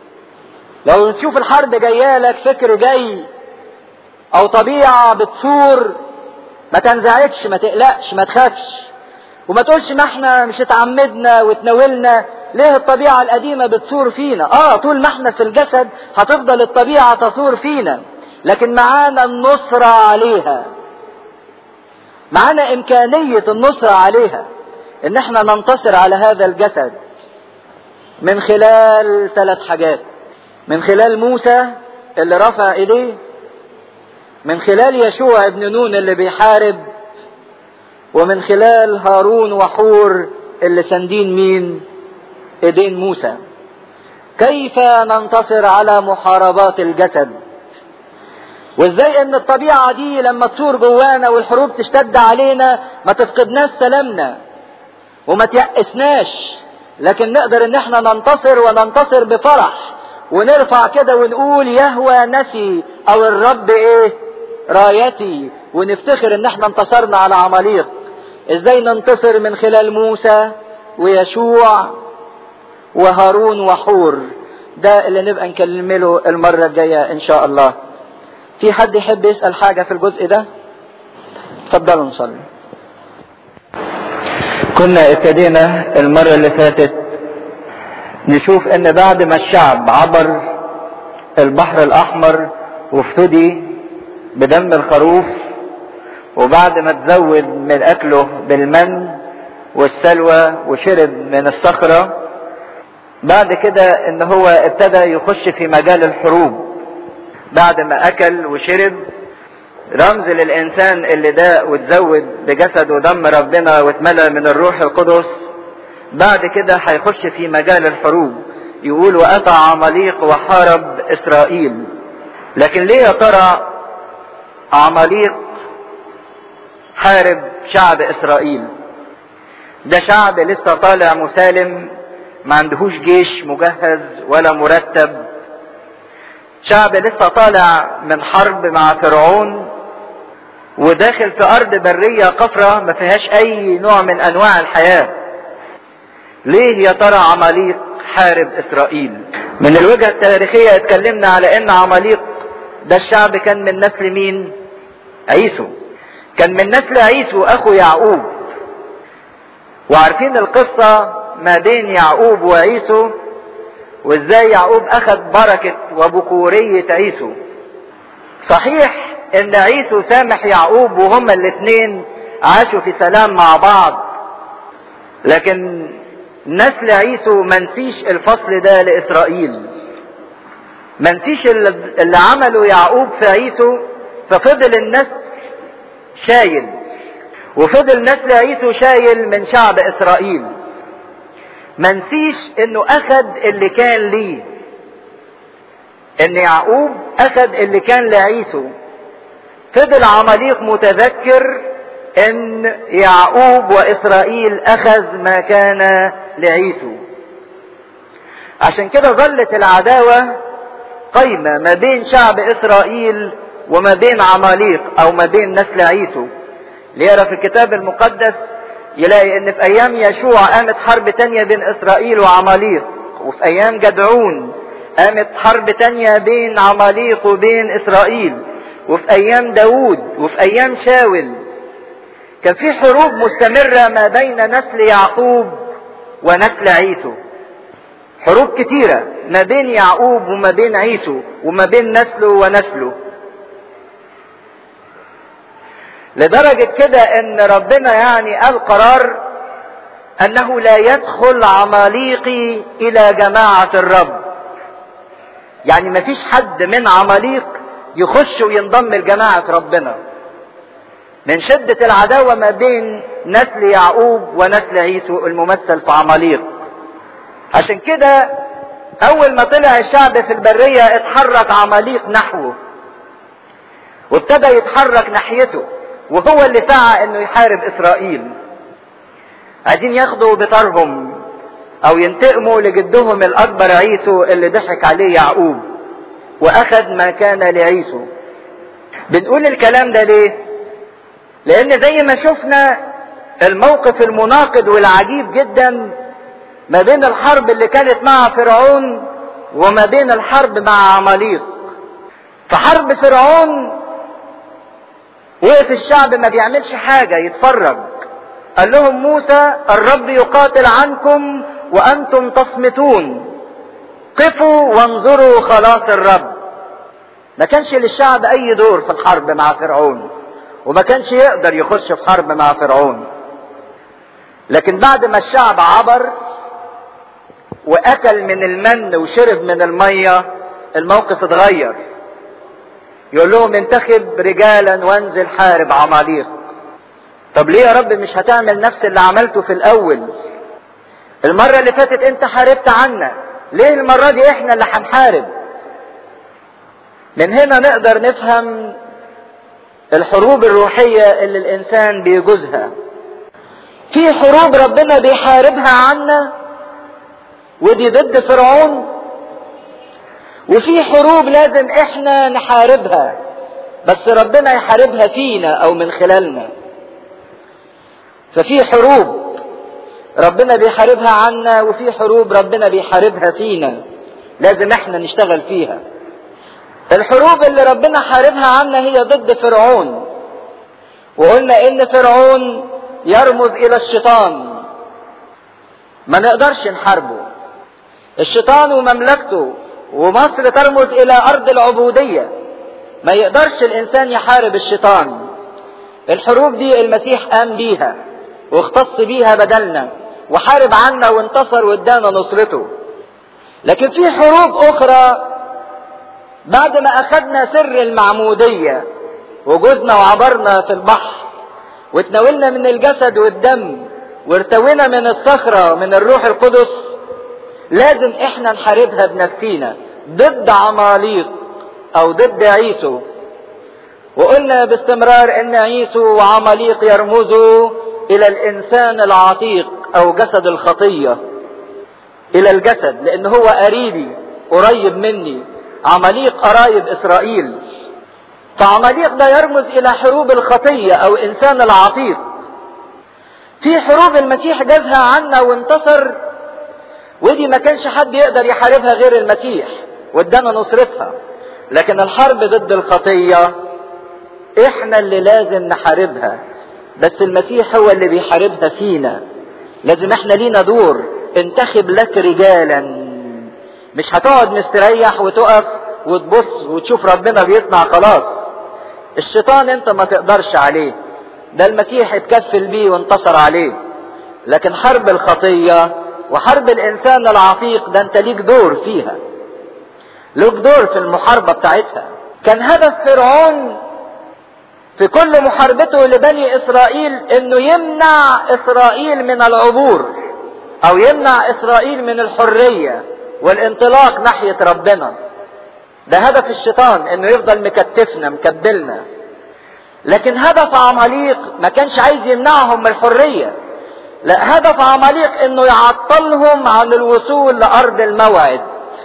Speaker 1: لو نشوف الحرب جايالك فكر جاي او طبيعة بتصور ما تنزعجش ما تقلقش ما تخافش وما تقولش ما احنا مش اتعمدنا وتناولنا ليه الطبيعة القديمة بتصور فينا اه طول ما احنا في الجسد هتفضل الطبيعة تصور فينا لكن معانا النصرة عليها معانا امكانية النصرة عليها ان احنا ننتصر على هذا الجسد من خلال ثلاث حاجات من خلال موسى اللي رفع ايديه من خلال يشوع ابن نون اللي بيحارب ومن خلال هارون وحور اللي ساندين مين ايدين موسى كيف ننتصر على محاربات الجسد وازاي ان الطبيعة دي لما تصور جوانا والحروب تشتد علينا ما تفقدناش سلامنا وما تيأسناش لكن نقدر ان احنا ننتصر وننتصر بفرح ونرفع كده ونقول يهوى نسي او الرب ايه رايتي ونفتخر ان احنا انتصرنا على عماليق ازاي ننتصر من خلال موسى ويشوع وهارون وحور ده اللي نبقى نكمله المرة الجاية ان شاء الله في حد يحب يسأل حاجة في الجزء ده اتفضلوا نصلي كنا ابتدينا المرة اللي فاتت نشوف ان بعد ما الشعب عبر البحر الاحمر وافتدي بدم الخروف وبعد ما تزود من اكله بالمن والسلوى وشرب من الصخرة بعد كده ان هو ابتدى يخش في مجال الحروب بعد ما اكل وشرب رمز للانسان اللي ده وتزود بجسد ودم ربنا واتملى من الروح القدس بعد كده هيخش في مجال الحروب يقول واتى عماليق وحارب اسرائيل لكن ليه يا ترى عماليق حارب شعب اسرائيل ده شعب لسه طالع مسالم ما عندهوش جيش مجهز ولا مرتب شعب لسه طالع من حرب مع فرعون وداخل في ارض برية قفرة ما فيهاش اي نوع من انواع الحياة ليه يا ترى عماليق حارب اسرائيل من الوجهة التاريخية اتكلمنا على ان عماليق ده الشعب كان من نسل مين عيسو كان من نسل عيسو اخو يعقوب وعارفين القصة ما بين يعقوب وعيسو وازاي يعقوب اخذ بركة وبكورية عيسو صحيح ان عيسو سامح يعقوب وهما الاثنين عاشوا في سلام مع بعض لكن نسل عيسو منسيش الفصل ده لاسرائيل منسيش اللي عمله يعقوب في عيسو ففضل النسل شايل وفضل نسل عيسو شايل من شعب اسرائيل منسيش انه اخد اللي كان ليه ان يعقوب اخد اللي كان لعيسو فضل عماليق متذكر ان يعقوب واسرائيل اخذ ما كان لعيسو عشان كده ظلت العداوة قايمة ما بين شعب اسرائيل وما بين عماليق او ما بين نسل عيسو ليرى في الكتاب المقدس يلاقي ان في ايام يشوع قامت حرب تانية بين اسرائيل وعماليق وفي ايام جدعون قامت حرب تانية بين عماليق وبين اسرائيل وفي ايام داوود وفي ايام شاول كان في حروب مستمرة ما بين نسل يعقوب ونسل عيسو حروب كتيرة ما بين يعقوب وما بين عيسو وما بين نسله ونسله لدرجة كده ان ربنا يعني قال قرار انه لا يدخل عماليقي الى جماعة الرب يعني مفيش حد من عماليق يخش وينضم لجماعة ربنا من شدة العداوة ما بين نسل يعقوب ونسل عيسو الممثل في عماليق عشان كده اول ما طلع الشعب في البرية اتحرك عماليق نحوه وابتدى يتحرك ناحيته وهو اللي سعى انه يحارب اسرائيل عايزين ياخدوا بطارهم او ينتقموا لجدهم الاكبر عيسو اللي ضحك عليه يعقوب واخذ ما كان لعيسو بنقول الكلام ده ليه لان زي ما شفنا الموقف المناقض والعجيب جدا ما بين الحرب اللي كانت مع فرعون وما بين الحرب مع عماليق فحرب فرعون وقف الشعب ما بيعملش حاجة يتفرج قال لهم موسى الرب يقاتل عنكم وأنتم تصمتون قفوا وانظروا خلاص الرب ما كانش للشعب أي دور في الحرب مع فرعون وما كانش يقدر يخش في حرب مع فرعون لكن بعد ما الشعب عبر وأكل من المن وشرب من المية الموقف اتغير يقول لهم انتخب رجالا وانزل حارب عماليق طب ليه يا رب مش هتعمل نفس اللي عملته في الاول المرة اللي فاتت انت حاربت عنا ليه المرة دي احنا اللي هنحارب من هنا نقدر نفهم الحروب الروحية اللي الانسان بيجوزها في حروب ربنا بيحاربها عنا ودي ضد فرعون وفي حروب لازم احنا نحاربها بس ربنا يحاربها فينا او من خلالنا ففي حروب ربنا بيحاربها عنا وفي حروب ربنا بيحاربها فينا لازم احنا نشتغل فيها الحروب اللي ربنا حاربها عنا هي ضد فرعون وقلنا ان فرعون يرمز الى الشيطان ما نقدرش نحاربه الشيطان ومملكته ومصر ترمز الى ارض العبودية ما يقدرش الانسان يحارب الشيطان الحروب دي المسيح قام بيها واختص بيها بدلنا وحارب عنا وانتصر وادانا نصرته لكن في حروب اخرى بعد ما اخذنا سر المعمودية وجزنا وعبرنا في البحر وتناولنا من الجسد والدم وارتوينا من الصخرة ومن الروح القدس لازم احنا نحاربها بنفسينا ضد عماليق او ضد عيسو وقلنا باستمرار ان عيسو وعماليق يرمزوا الى الانسان العتيق او جسد الخطية الى الجسد لان هو قريبي قريب مني عماليق قرايب اسرائيل فعماليق ده يرمز الى حروب الخطية او انسان العتيق في حروب المسيح جازها عنا وانتصر ودي ما كانش حد يقدر يحاربها غير المسيح وادانا نصرتها لكن الحرب ضد الخطية احنا اللي لازم نحاربها بس المسيح هو اللي بيحاربها فينا لازم احنا لينا دور انتخب لك رجالا مش هتقعد مستريح وتقف وتبص وتشوف ربنا بيصنع خلاص الشيطان انت ما تقدرش عليه ده المسيح اتكفل بيه وانتصر عليه لكن حرب الخطية وحرب الانسان العتيق ده انت ليك دور فيها ليك دور في المحاربة بتاعتها كان هدف فرعون في كل محاربته لبني اسرائيل انه يمنع اسرائيل من العبور او يمنع اسرائيل من الحرية والانطلاق ناحية ربنا ده هدف الشيطان انه يفضل مكتفنا مكبلنا لكن هدف عماليق ما كانش عايز يمنعهم من الحرية لا هدف عماليق انه يعطلهم عن الوصول لارض الموعد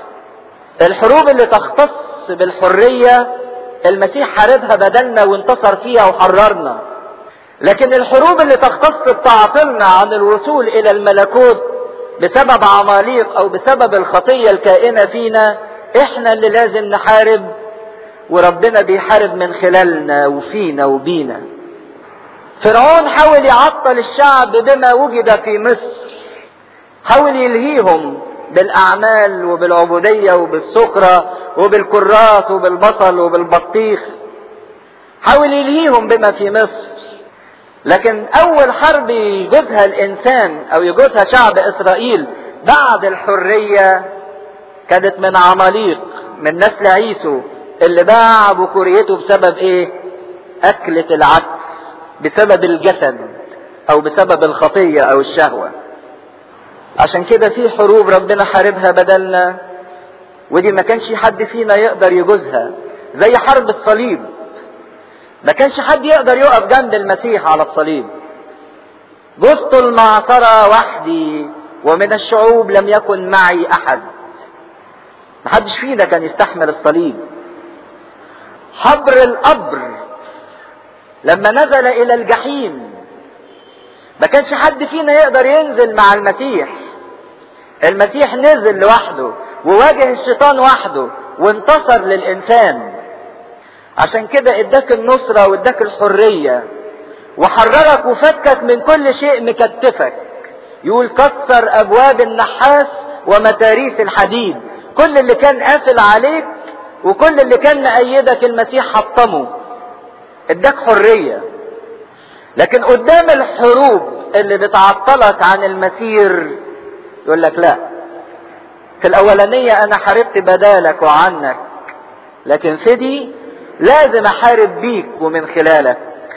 Speaker 1: الحروب اللي تختص بالحرية المسيح حاربها بدلنا وانتصر فيها وحررنا لكن الحروب اللي تختص بتعطلنا عن الوصول الى الملكوت بسبب عماليق او بسبب الخطية الكائنة فينا احنا اللي لازم نحارب وربنا بيحارب من خلالنا وفينا وبينا فرعون حاول يعطل الشعب بما وجد في مصر حاول يلهيهم بالاعمال وبالعبودية وبالسكرة وبالكرات وبالبصل وبالبطيخ حاول يلهيهم بما في مصر لكن اول حرب يجوزها الانسان او يجوزها شعب اسرائيل بعد الحرية كانت من عماليق من نسل عيسو اللي باع بكوريته بسبب ايه اكلة العدس بسبب الجسد او بسبب الخطية او الشهوة عشان كده في حروب ربنا حاربها بدلنا ودي ما كانش حد فينا يقدر يجوزها زي حرب الصليب ما كانش حد يقدر يقف جنب المسيح على الصليب جزت المعصرة وحدي ومن الشعوب لم يكن معي احد محدش فينا كان يستحمل الصليب حبر القبر لما نزل الى الجحيم ما كانش حد فينا يقدر ينزل مع المسيح المسيح نزل لوحده وواجه الشيطان وحده وانتصر للانسان عشان كده اداك النصرة واداك الحرية وحررك وفكك من كل شيء مكتفك يقول كسر ابواب النحاس ومتاريس الحديد كل اللي كان قافل عليك وكل اللي كان مأيدك المسيح حطمه اداك حرية لكن قدام الحروب اللي بتعطلك عن المسير يقول لك لا في الاولانية انا حاربت بدالك وعنك لكن في دي لازم احارب بيك ومن خلالك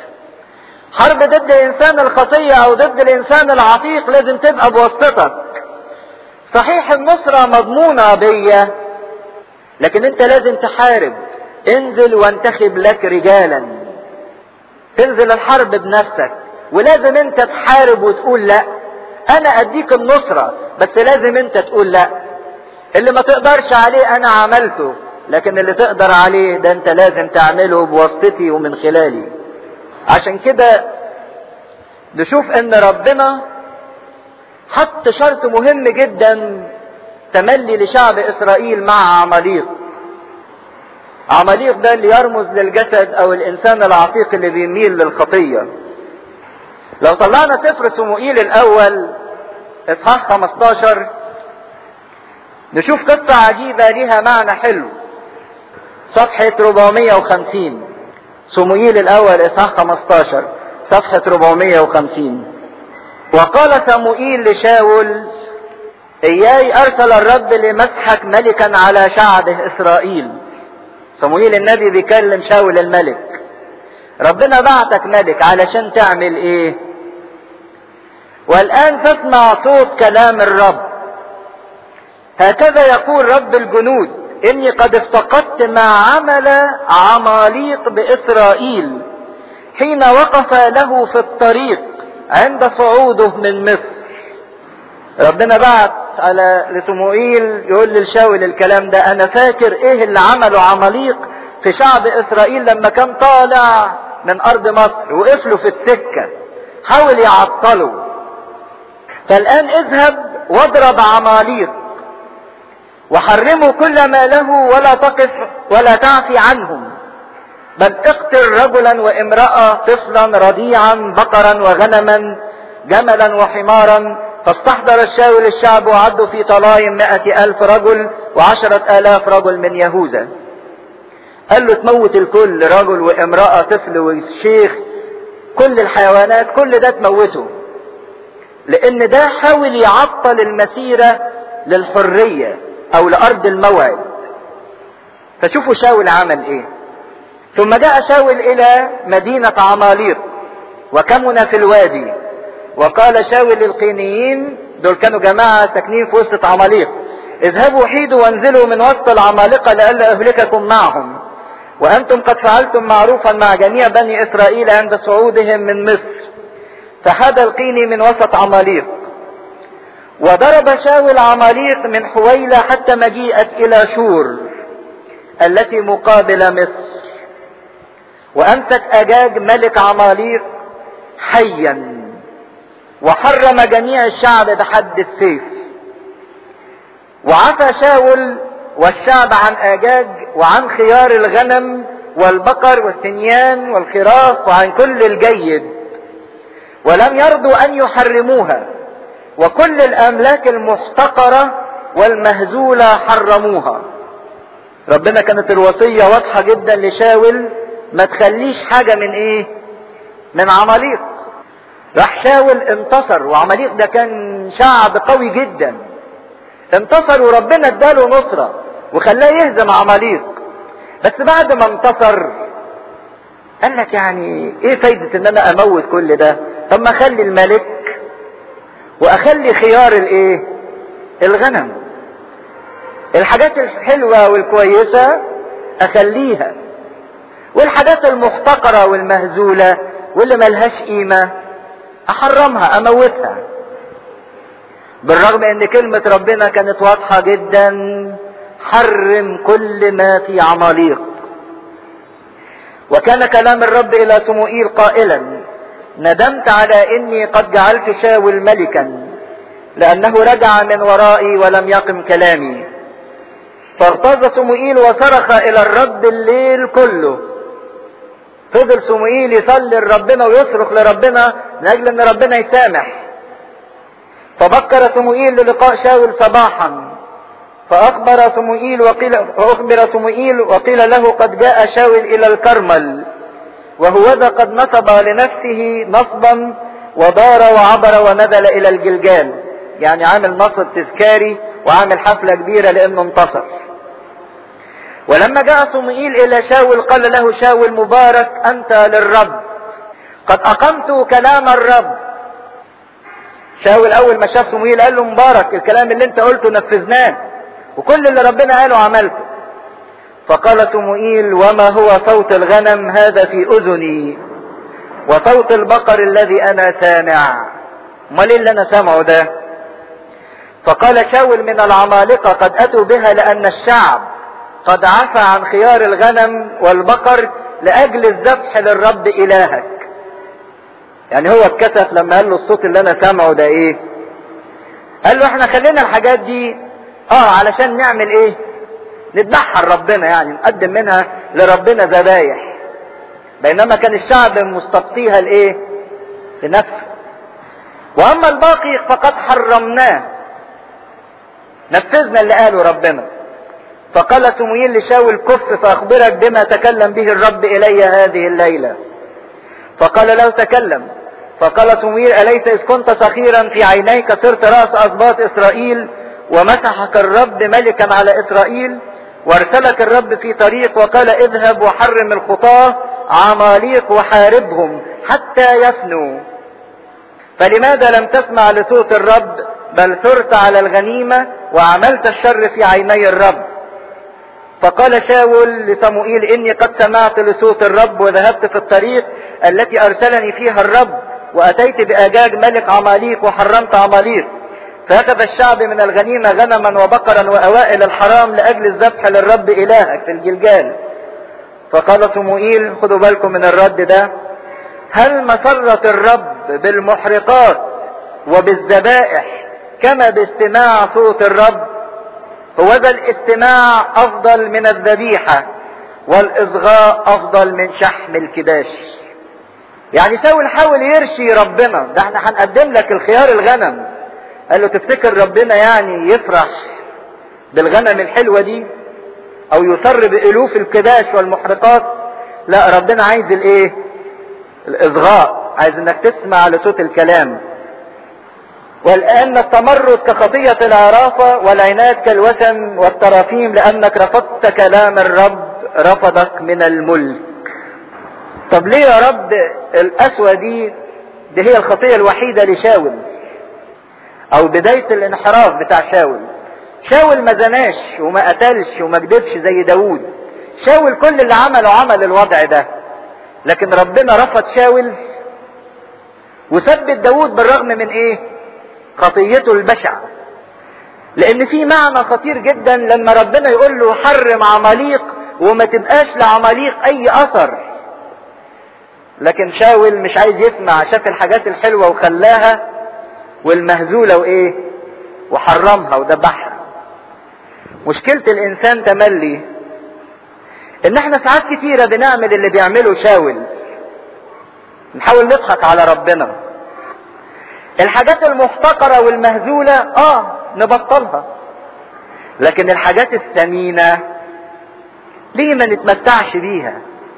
Speaker 1: حرب ضد انسان الخطية او ضد الانسان العتيق لازم تبقى بواسطتك صحيح النصرة مضمونة بيا لكن انت لازم تحارب انزل وانتخب لك رجالا تنزل الحرب بنفسك ولازم انت تحارب وتقول لا انا اديك النصرة بس لازم انت تقول لا اللي ما تقدرش عليه انا عملته لكن اللي تقدر عليه ده انت لازم تعمله بواسطتي ومن خلالي عشان كده نشوف ان ربنا حط شرط مهم جدا تملي لشعب اسرائيل مع عماليق عماليق ده اللي يرمز للجسد او الانسان العتيق اللي بيميل للخطية لو طلعنا سفر سموئيل الاول اصحاح 15 نشوف قصة عجيبة لها معنى حلو صفحة 450 صموئيل الأول إصحاح 15 صفحة 450 وقال صموئيل لشاول إياي أرسل الرب لمسحك ملكا على شعبه إسرائيل صموئيل النبي بيكلم شاول الملك ربنا بعتك ملك علشان تعمل ايه والآن تسمع صوت كلام الرب هكذا يقول رب الجنود إني قد افتقدت ما عمل عماليق بإسرائيل حين وقف له في الطريق عند صعوده من مصر ربنا بعت على لسموئيل يقول للشاول الكلام ده انا فاكر ايه اللي عمله عماليق في شعب اسرائيل لما كان طالع من ارض مصر وقف له في السكة حاول يعطله فالان اذهب واضرب عماليق وحرموا كل ما له ولا تقف ولا تعفي عنهم بل اقتل رجلا وامرأة طفلا رضيعا بقرا وغنما جملا وحمارا فاستحضر الشاول الشعب وعدوا في طلايم مائة ألف رجل وعشرة آلاف رجل من يهوذا قال له تموت الكل رجل وامرأة طفل وشيخ كل الحيوانات كل ده تموته لان ده حاول يعطل المسيرة للحرية او لارض الموعد فشوفوا شاول عمل ايه ثم جاء شاول الى مدينة عماليق وكمن في الوادي وقال شاول للقينيين دول كانوا جماعة ساكنين في وسط عماليق اذهبوا حيدوا وانزلوا من وسط العمالقة لئلا اهلككم معهم وانتم قد فعلتم معروفا مع جميع بني اسرائيل عند صعودهم من مصر فحاد القيني من وسط عماليق وضرب شاول عماليق من حويلة حتى مجيئت الى شور التي مقابل مصر وامسك اجاج ملك عماليق حيا وحرم جميع الشعب بحد السيف وعفى شاول والشعب عن اجاج وعن خيار الغنم والبقر والثنيان والخراف وعن كل الجيد ولم يرضوا ان يحرموها وكل الاملاك المحتقرة والمهزولة حرموها ربنا كانت الوصية واضحة جدا لشاول ما تخليش حاجة من ايه من عماليق راح شاول انتصر وعماليق ده كان شعب قوي جدا انتصر وربنا اداله نصرة وخلاه يهزم عماليق بس بعد ما انتصر قال لك يعني ايه فايدة ان انا اموت كل ده طب ما اخلي الملك واخلي خيار الايه الغنم الحاجات الحلوة والكويسة اخليها والحاجات المحتقرة والمهزولة واللي ملهاش قيمة احرمها اموتها بالرغم ان كلمة ربنا كانت واضحة جدا حرم كل ما في عماليق وكان كلام الرب الى سموئيل قائلا ندمت على اني قد جعلت شاول ملكا لانه رجع من ورائي ولم يقم كلامي فارتضى سموئيل وصرخ الى الرب الليل كله فضل سموئيل يصلي لربنا ويصرخ لربنا لاجل ان ربنا يسامح فبكر سموئيل للقاء شاول صباحا فأخبر سموئيل وقيل فأخبر سموئيل وقيل له قد جاء شاول إلى الكرمل وهوذا قد نصب لنفسه نصبا ودار وعبر ونزل إلى الجلجال يعني عامل نصب تذكاري وعامل حفلة كبيرة لأنه انتصر ولما جاء صموئيل إلى شاول قال له شاول مبارك أنت للرب قد أقمت كلام الرب شاول أول ما شاف صموئيل قال له مبارك الكلام اللي أنت قلته نفذناه وكل اللي ربنا قاله عملته فقال صموئيل وما هو صوت الغنم هذا في اذني وصوت البقر الذي انا سامع امال ايه اللي انا سامعه ده فقال شاول من العمالقه قد اتوا بها لان الشعب قد عفى عن خيار الغنم والبقر لاجل الذبح للرب الهك يعني هو اتكسف لما قال له الصوت اللي انا سامعه ده ايه قال له احنا خلينا الحاجات دي اه علشان نعمل ايه نذبحها لربنا يعني نقدم منها لربنا ذبايح بينما كان الشعب مستبقيها لايه لنفسه واما الباقي فقد حرمناه نفذنا اللي قاله ربنا فقال سمويل لشاول كف فاخبرك بما تكلم به الرب الي هذه الليله فقال له تكلم فقال سمويل اليس اذ كنت صغيرا في عينيك صرت راس اسباط اسرائيل ومسحك الرب ملكا على اسرائيل وارسلك الرب في طريق وقال اذهب وحرم الخطاه عماليق وحاربهم حتى يفنوا فلماذا لم تسمع لصوت الرب بل ثرت على الغنيمة وعملت الشر في عيني الرب فقال شاول لصموئيل اني قد سمعت لصوت الرب وذهبت في الطريق التي ارسلني فيها الرب واتيت باجاج ملك عماليق وحرمت عماليق فاخذ الشعب من الغنيمة غنما وبقرا واوائل الحرام لاجل الذبح للرب الهك في الجلجال فقال صموئيل خدوا بالكم من الرد ده هل مسرت الرب بالمحرقات وبالذبائح كما باستماع صوت الرب هو ذا الاستماع افضل من الذبيحة والاصغاء افضل من شحم الكباش يعني ساول حاول يرشي ربنا ده احنا هنقدم لك الخيار الغنم قال له تفتكر ربنا يعني يفرح بالغنم الحلوة دي او يسر بالوف الكباش والمحرقات لا ربنا عايز الايه الاصغاء عايز انك تسمع لصوت الكلام والآن التمرد كخطية العرافة والعناد كالوثن والترافيم لأنك رفضت كلام الرب رفضك من الملك طب ليه يا رب القسوة دي دي هي الخطية الوحيدة لشاول أو بداية الانحراف بتاع شاول شاول ما زناش وما قتلش وما كدبش زي داوود شاول كل اللي عمله عمل الوضع ده لكن ربنا رفض شاول وثبت داوود بالرغم من ايه خطيته البشعة لان في معنى خطير جدا لما ربنا يقول له حرم عماليق وما تبقاش لعماليق اي اثر لكن شاول مش عايز يسمع شاف الحاجات الحلوة وخلاها والمهزولة وايه وحرمها وذبحها مشكلة الانسان تملي ان احنا ساعات كتيرة بنعمل اللي بيعمله شاول نحاول نضحك على ربنا الحاجات المحتقرة والمهزولة اه نبطلها لكن الحاجات الثمينة ليه ما نتمتعش بيها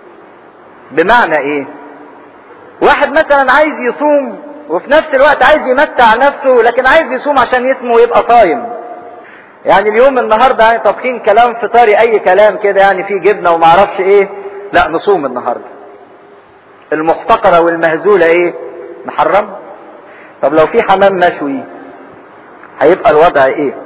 Speaker 1: بمعنى ايه واحد مثلا عايز يصوم وفي نفس الوقت عايز يمتع نفسه لكن عايز يصوم عشان اسمه يبقى صايم يعني اليوم النهاردة يعني طابخين كلام فطاري اي كلام كده يعني فيه جبنة ومعرفش ايه لا نصوم النهاردة المحتقرة والمهزولة ايه محرم طب لو في حمام مشوي هيبقى الوضع ايه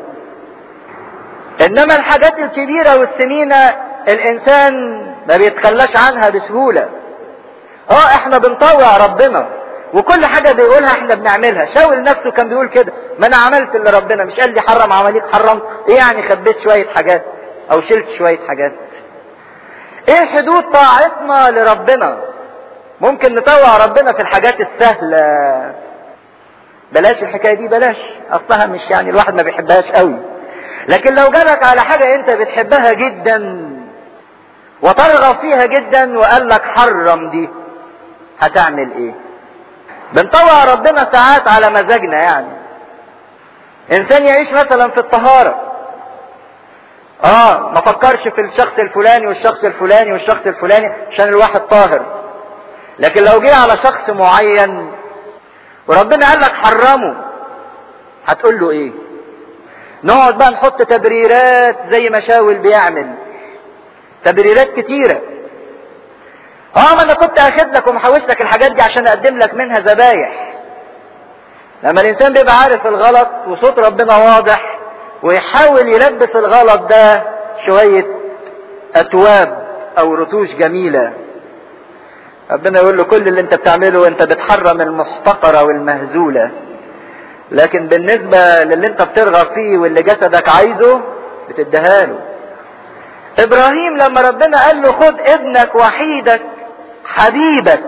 Speaker 1: انما الحاجات الكبيرة والسمينة الانسان ما بيتخلاش عنها بسهولة اه احنا بنطوع ربنا وكل حاجة بيقولها احنا بنعملها شاول نفسه كان بيقول كده ما انا عملت اللي ربنا مش قال لي حرم عمليك حرمت ايه يعني خبيت شوية حاجات او شلت شوية حاجات ايه حدود طاعتنا لربنا ممكن نطوع ربنا في الحاجات السهلة بلاش الحكاية دي بلاش اصلها مش يعني الواحد ما بيحبهاش قوي لكن لو جالك على حاجة انت بتحبها جدا وترغب فيها جدا وقال لك حرم دي هتعمل ايه بنطوع ربنا ساعات على مزاجنا يعني انسان يعيش مثلا في الطهارة اه ما فكرش في الشخص الفلاني والشخص الفلاني والشخص الفلاني عشان الواحد طاهر لكن لو جه على شخص معين وربنا قال لك حرمه هتقول له ايه نقعد بقى نحط تبريرات زي ما شاول بيعمل تبريرات كتيره اه ما انا كنت اخد لك ومحوش لك الحاجات دي عشان اقدم لك منها ذبايح لما الانسان بيبقى عارف الغلط وصوت ربنا واضح ويحاول يلبس الغلط ده شوية اتواب او رتوش جميلة ربنا يقول له كل اللي انت بتعمله انت بتحرم المحتقرة والمهزولة لكن بالنسبة للي انت بترغب فيه واللي جسدك عايزه بتديها له ابراهيم لما ربنا قال له خد ابنك وحيدك حبيبك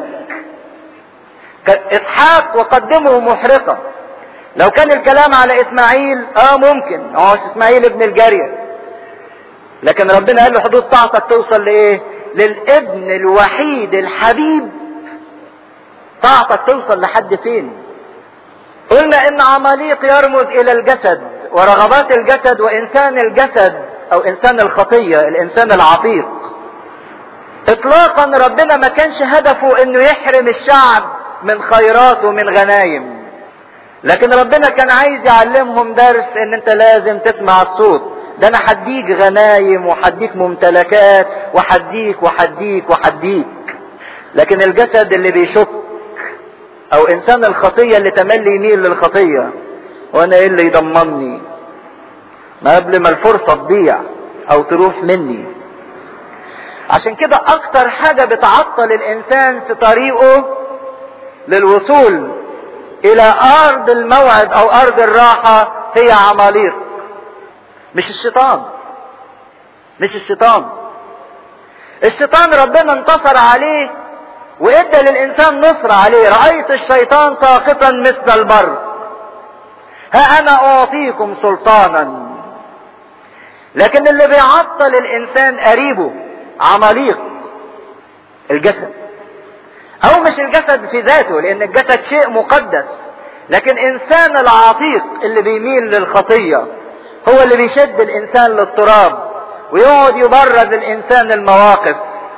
Speaker 1: اسحاق وقدمه محرقة لو كان الكلام على اسماعيل اه ممكن هو اسماعيل ابن الجارية لكن ربنا قال له حدود طاعتك توصل لايه للابن الوحيد الحبيب طاعتك توصل لحد فين قلنا ان عماليق يرمز الى الجسد ورغبات الجسد وانسان الجسد او انسان الخطية الانسان العتيق اطلاقا ربنا ما كانش هدفه انه يحرم الشعب من خيرات ومن غنايم لكن ربنا كان عايز يعلمهم درس ان انت لازم تسمع الصوت ده انا حديك غنايم وحديك ممتلكات وحديك وحديك وحديك لكن الجسد اللي بيشك او انسان الخطية اللي تملي يميل للخطية وانا ايه اللي يضمني ما قبل ما الفرصة تضيع او تروح مني عشان كده اكتر حاجة بتعطل الانسان في طريقه للوصول الى ارض الموعد او ارض الراحة هي عماليق مش الشيطان مش الشيطان الشيطان ربنا انتصر عليه وادى للانسان نصر عليه رأيت الشيطان ساقطا مثل البر ها انا اعطيكم سلطانا لكن اللي بيعطل الانسان قريبه عماليق الجسد او مش الجسد في ذاته لان الجسد شيء مقدس لكن انسان العتيق اللي بيميل للخطية هو اللي بيشد الانسان للتراب ويقعد يبرر للانسان المواقف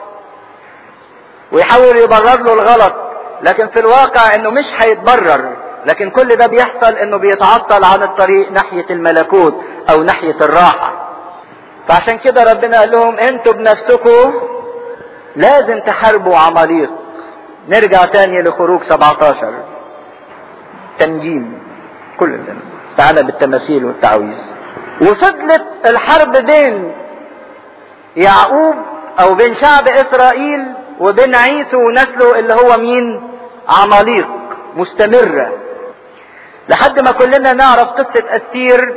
Speaker 1: ويحاول يبرر له الغلط لكن في الواقع انه مش هيتبرر لكن كل ده بيحصل انه بيتعطل عن الطريق ناحية الملكوت او ناحية الراحة فعشان كده ربنا قال لهم انتوا بنفسكم لازم تحاربوا عماليق نرجع تاني لخروج 17 تنجيم كل ده استعانة بالتماثيل والتعويذ وفضلت الحرب بين يعقوب او بين شعب اسرائيل وبين عيسو ونسله اللي هو مين عماليق مستمرة لحد ما كلنا نعرف قصة استير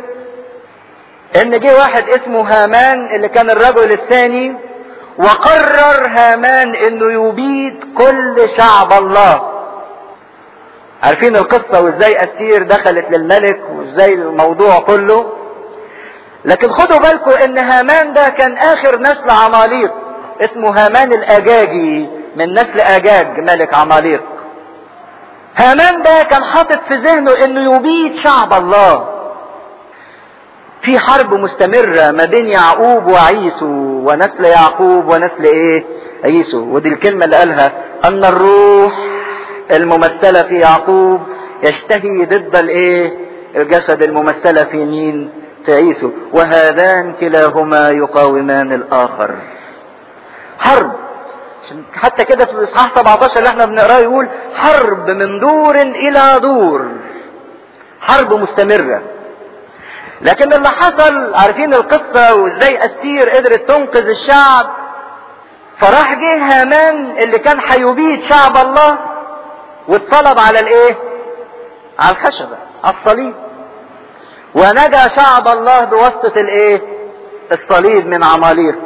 Speaker 1: ان جه واحد اسمه هامان اللي كان الرجل الثاني وقرر هامان انه يبيد كل شعب الله عارفين القصة وازاي استير دخلت للملك وازاي الموضوع كله لكن خدوا بالكم ان هامان ده كان اخر نسل عماليق اسمه هامان الاجاجي من نسل اجاج ملك عماليق هامان ده كان حاطط في ذهنه انه يبيد شعب الله في حرب مستمرة ما بين يعقوب وعيسو ونسل يعقوب ونسل ايه عيسو ودي الكلمة اللي قالها ان الروح الممثلة في يعقوب يشتهي ضد الايه الجسد الممثلة في مين في عيسو وهذان كلاهما يقاومان الاخر حرب حتى كده في الاصحاح 17 اللي احنا بنقراه يقول حرب من دور الى دور حرب مستمره لكن اللي حصل عارفين القصة وازاي استير قدرت تنقذ الشعب فراح جه هامان اللي كان هيبيد شعب الله واتصلب على الايه على الخشبة على الصليب ونجا شعب الله بواسطة الايه الصليب من عماليق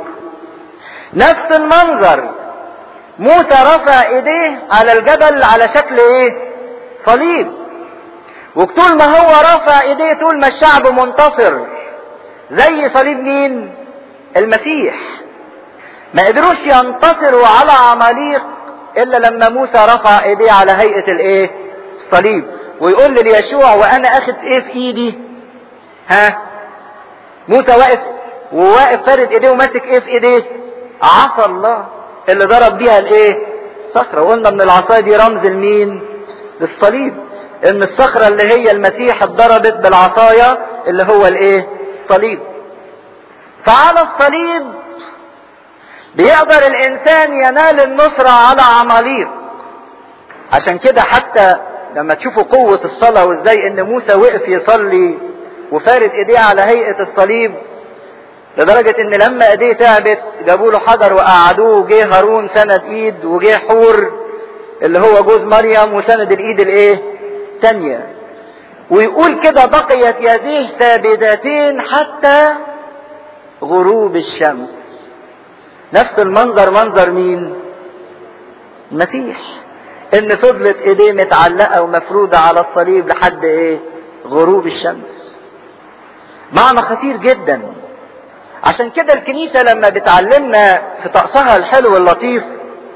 Speaker 1: نفس المنظر موسى رفع ايديه على الجبل على شكل ايه صليب وطول ما هو رافع ايديه طول ما الشعب منتصر زي صليب مين المسيح ما قدروش ينتصروا على عماليق الا لما موسى رفع ايديه على هيئة الايه الصليب ويقول ليشوع وانا اخد ايه في ايدي ها موسى واقف وواقف فارد ايديه وماسك ايه في ايديه عصا الله اللي ضرب بيها الايه الصخرة وقلنا ان العصاية دي رمز لمين للصليب ان الصخرة اللي هي المسيح اتضربت بالعصاية اللي هو الايه الصليب فعلى الصليب بيقدر الانسان ينال النصرة على عماليق عشان كده حتى لما تشوفوا قوة الصلاة وازاي ان موسى وقف يصلي وفارد ايديه على هيئة الصليب لدرجة ان لما ايديه تعبت جابوا له حجر وقعدوه وجه هارون سند ايد وجه حور اللي هو جوز مريم وسند الايد الايه تانية ويقول كده بقيت يديه ثابتتين حتى غروب الشمس نفس المنظر منظر مين المسيح ان فضلت ايديه متعلقة ومفرودة على الصليب لحد ايه غروب الشمس معنى خطير جدا عشان كده الكنيسة لما بتعلمنا في طقسها الحلو اللطيف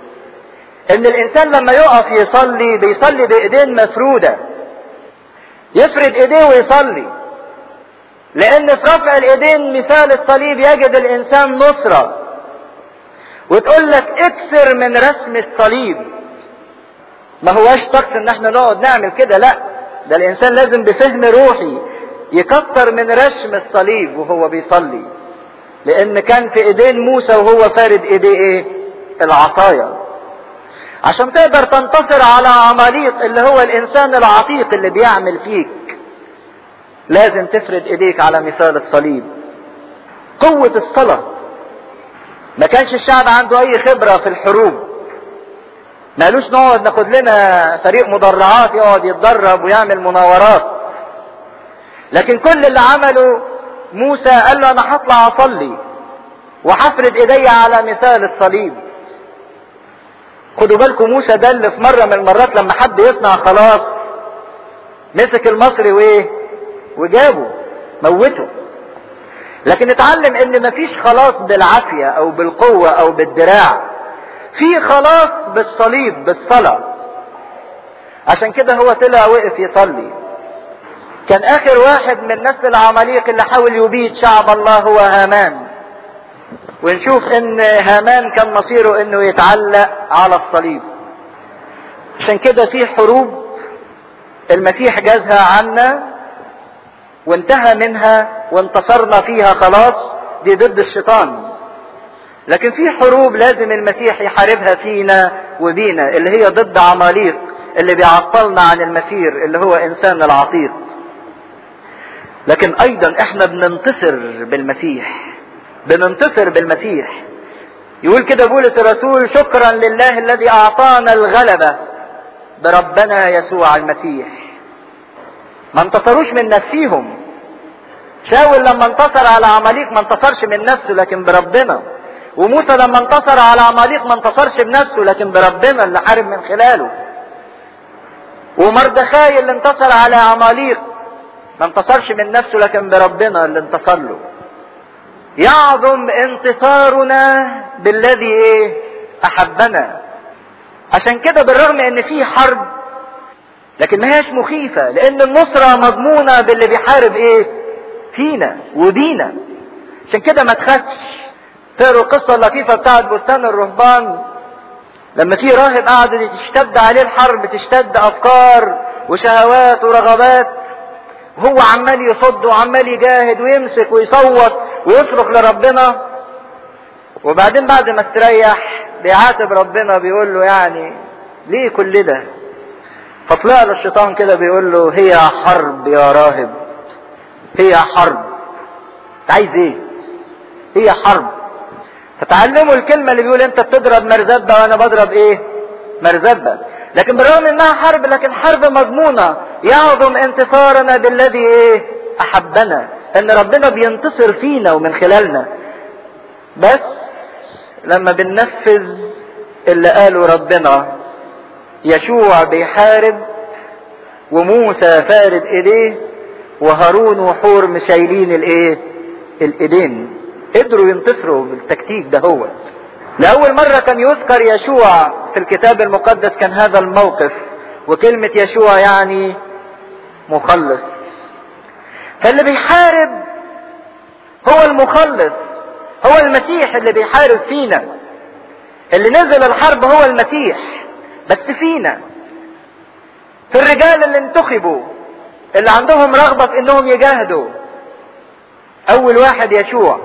Speaker 1: ان الانسان لما يقف يصلي بيصلي بايدين مفرودة يفرد ايديه ويصلي لان في رفع الايدين مثال الصليب يجد الانسان نصرة وتقول لك اكسر من رسم الصليب ما هواش طقس ان احنا نقعد نعمل كده لا ده الانسان لازم بفهم روحي يكتر من رسم الصليب وهو بيصلي لان كان في ايدين موسى وهو فارد ايديه ايه العصاية عشان تقدر تنتصر على عماليق اللي هو الانسان العتيق اللي بيعمل فيك لازم تفرد ايديك على مثال الصليب قوة الصلاة ما كانش الشعب عنده اي خبرة في الحروب ما قالوش نقعد ناخد لنا فريق مدرعات يقعد يتدرب ويعمل مناورات لكن كل اللي عمله موسى قال له انا هطلع اصلي وهفرد ايدي على مثال الصليب خدوا بالكم موسى ده اللي في مرة من المرات لما حد يصنع خلاص مسك المصري وايه وجابه موته لكن اتعلم ان مفيش خلاص بالعافية او بالقوة او بالدراع في خلاص بالصليب بالصلاة عشان كده هو طلع وقف يصلي كان اخر واحد من نسل العماليق اللي حاول يبيد شعب الله هو هامان ونشوف ان هامان كان مصيره انه يتعلق على الصليب عشان كده في حروب المسيح جازها عنا وانتهى منها وانتصرنا فيها خلاص دي ضد الشيطان لكن في حروب لازم المسيح يحاربها فينا وبينا اللي هي ضد عماليق اللي بيعطلنا عن المسير اللي هو انسان العتيق لكن ايضا احنا بننتصر بالمسيح بننتصر بالمسيح يقول كده بولس الرسول شكرا لله الذي اعطانا الغلبة بربنا يسوع المسيح ما انتصروش من نفسيهم شاول لما انتصر على عماليق ما انتصرش من نفسه لكن بربنا وموسى لما انتصر على عماليق ما انتصرش بنفسه لكن بربنا اللي حارب من خلاله ومردخاي اللي انتصر على عماليق ما انتصرش من نفسه لكن بربنا اللي انتصر له يعظم انتصارنا بالذي ايه احبنا عشان كده بالرغم ان في حرب لكن ما هيش مخيفة لان النصرة مضمونة باللي بيحارب ايه فينا ودينا عشان كده ما تخافش تقروا القصة اللطيفة بتاعت بستان الرهبان لما في راهب قعد تشتد عليه الحرب تشتد افكار وشهوات ورغبات هو عمال يصد وعمال يجاهد ويمسك ويصوت ويصرخ لربنا وبعدين بعد ما استريح بيعاتب ربنا بيقول له يعني ليه كل ده فطلع له الشيطان كده بيقول له هي حرب يا راهب هي حرب انت عايز ايه هي حرب فتعلموا الكلمة اللي بيقول انت بتضرب مرزبة وانا بضرب ايه مرزبة لكن بالرغم انها حرب لكن حرب مضمونة يعظم انتصارنا بالذي ايه احبنا ان ربنا بينتصر فينا ومن خلالنا بس لما بننفذ اللي قاله ربنا يشوع بيحارب وموسى فارد ايديه وهارون وحور مشايلين الايه الايدين قدروا ينتصروا بالتكتيك ده هو لأول مرة كان يذكر يشوع في الكتاب المقدس كان هذا الموقف وكلمة يشوع يعني مخلص فاللي بيحارب هو المخلص هو المسيح اللي بيحارب فينا اللي نزل الحرب هو المسيح بس فينا في الرجال اللي انتخبوا اللي عندهم رغبة في انهم يجاهدوا اول واحد يشوع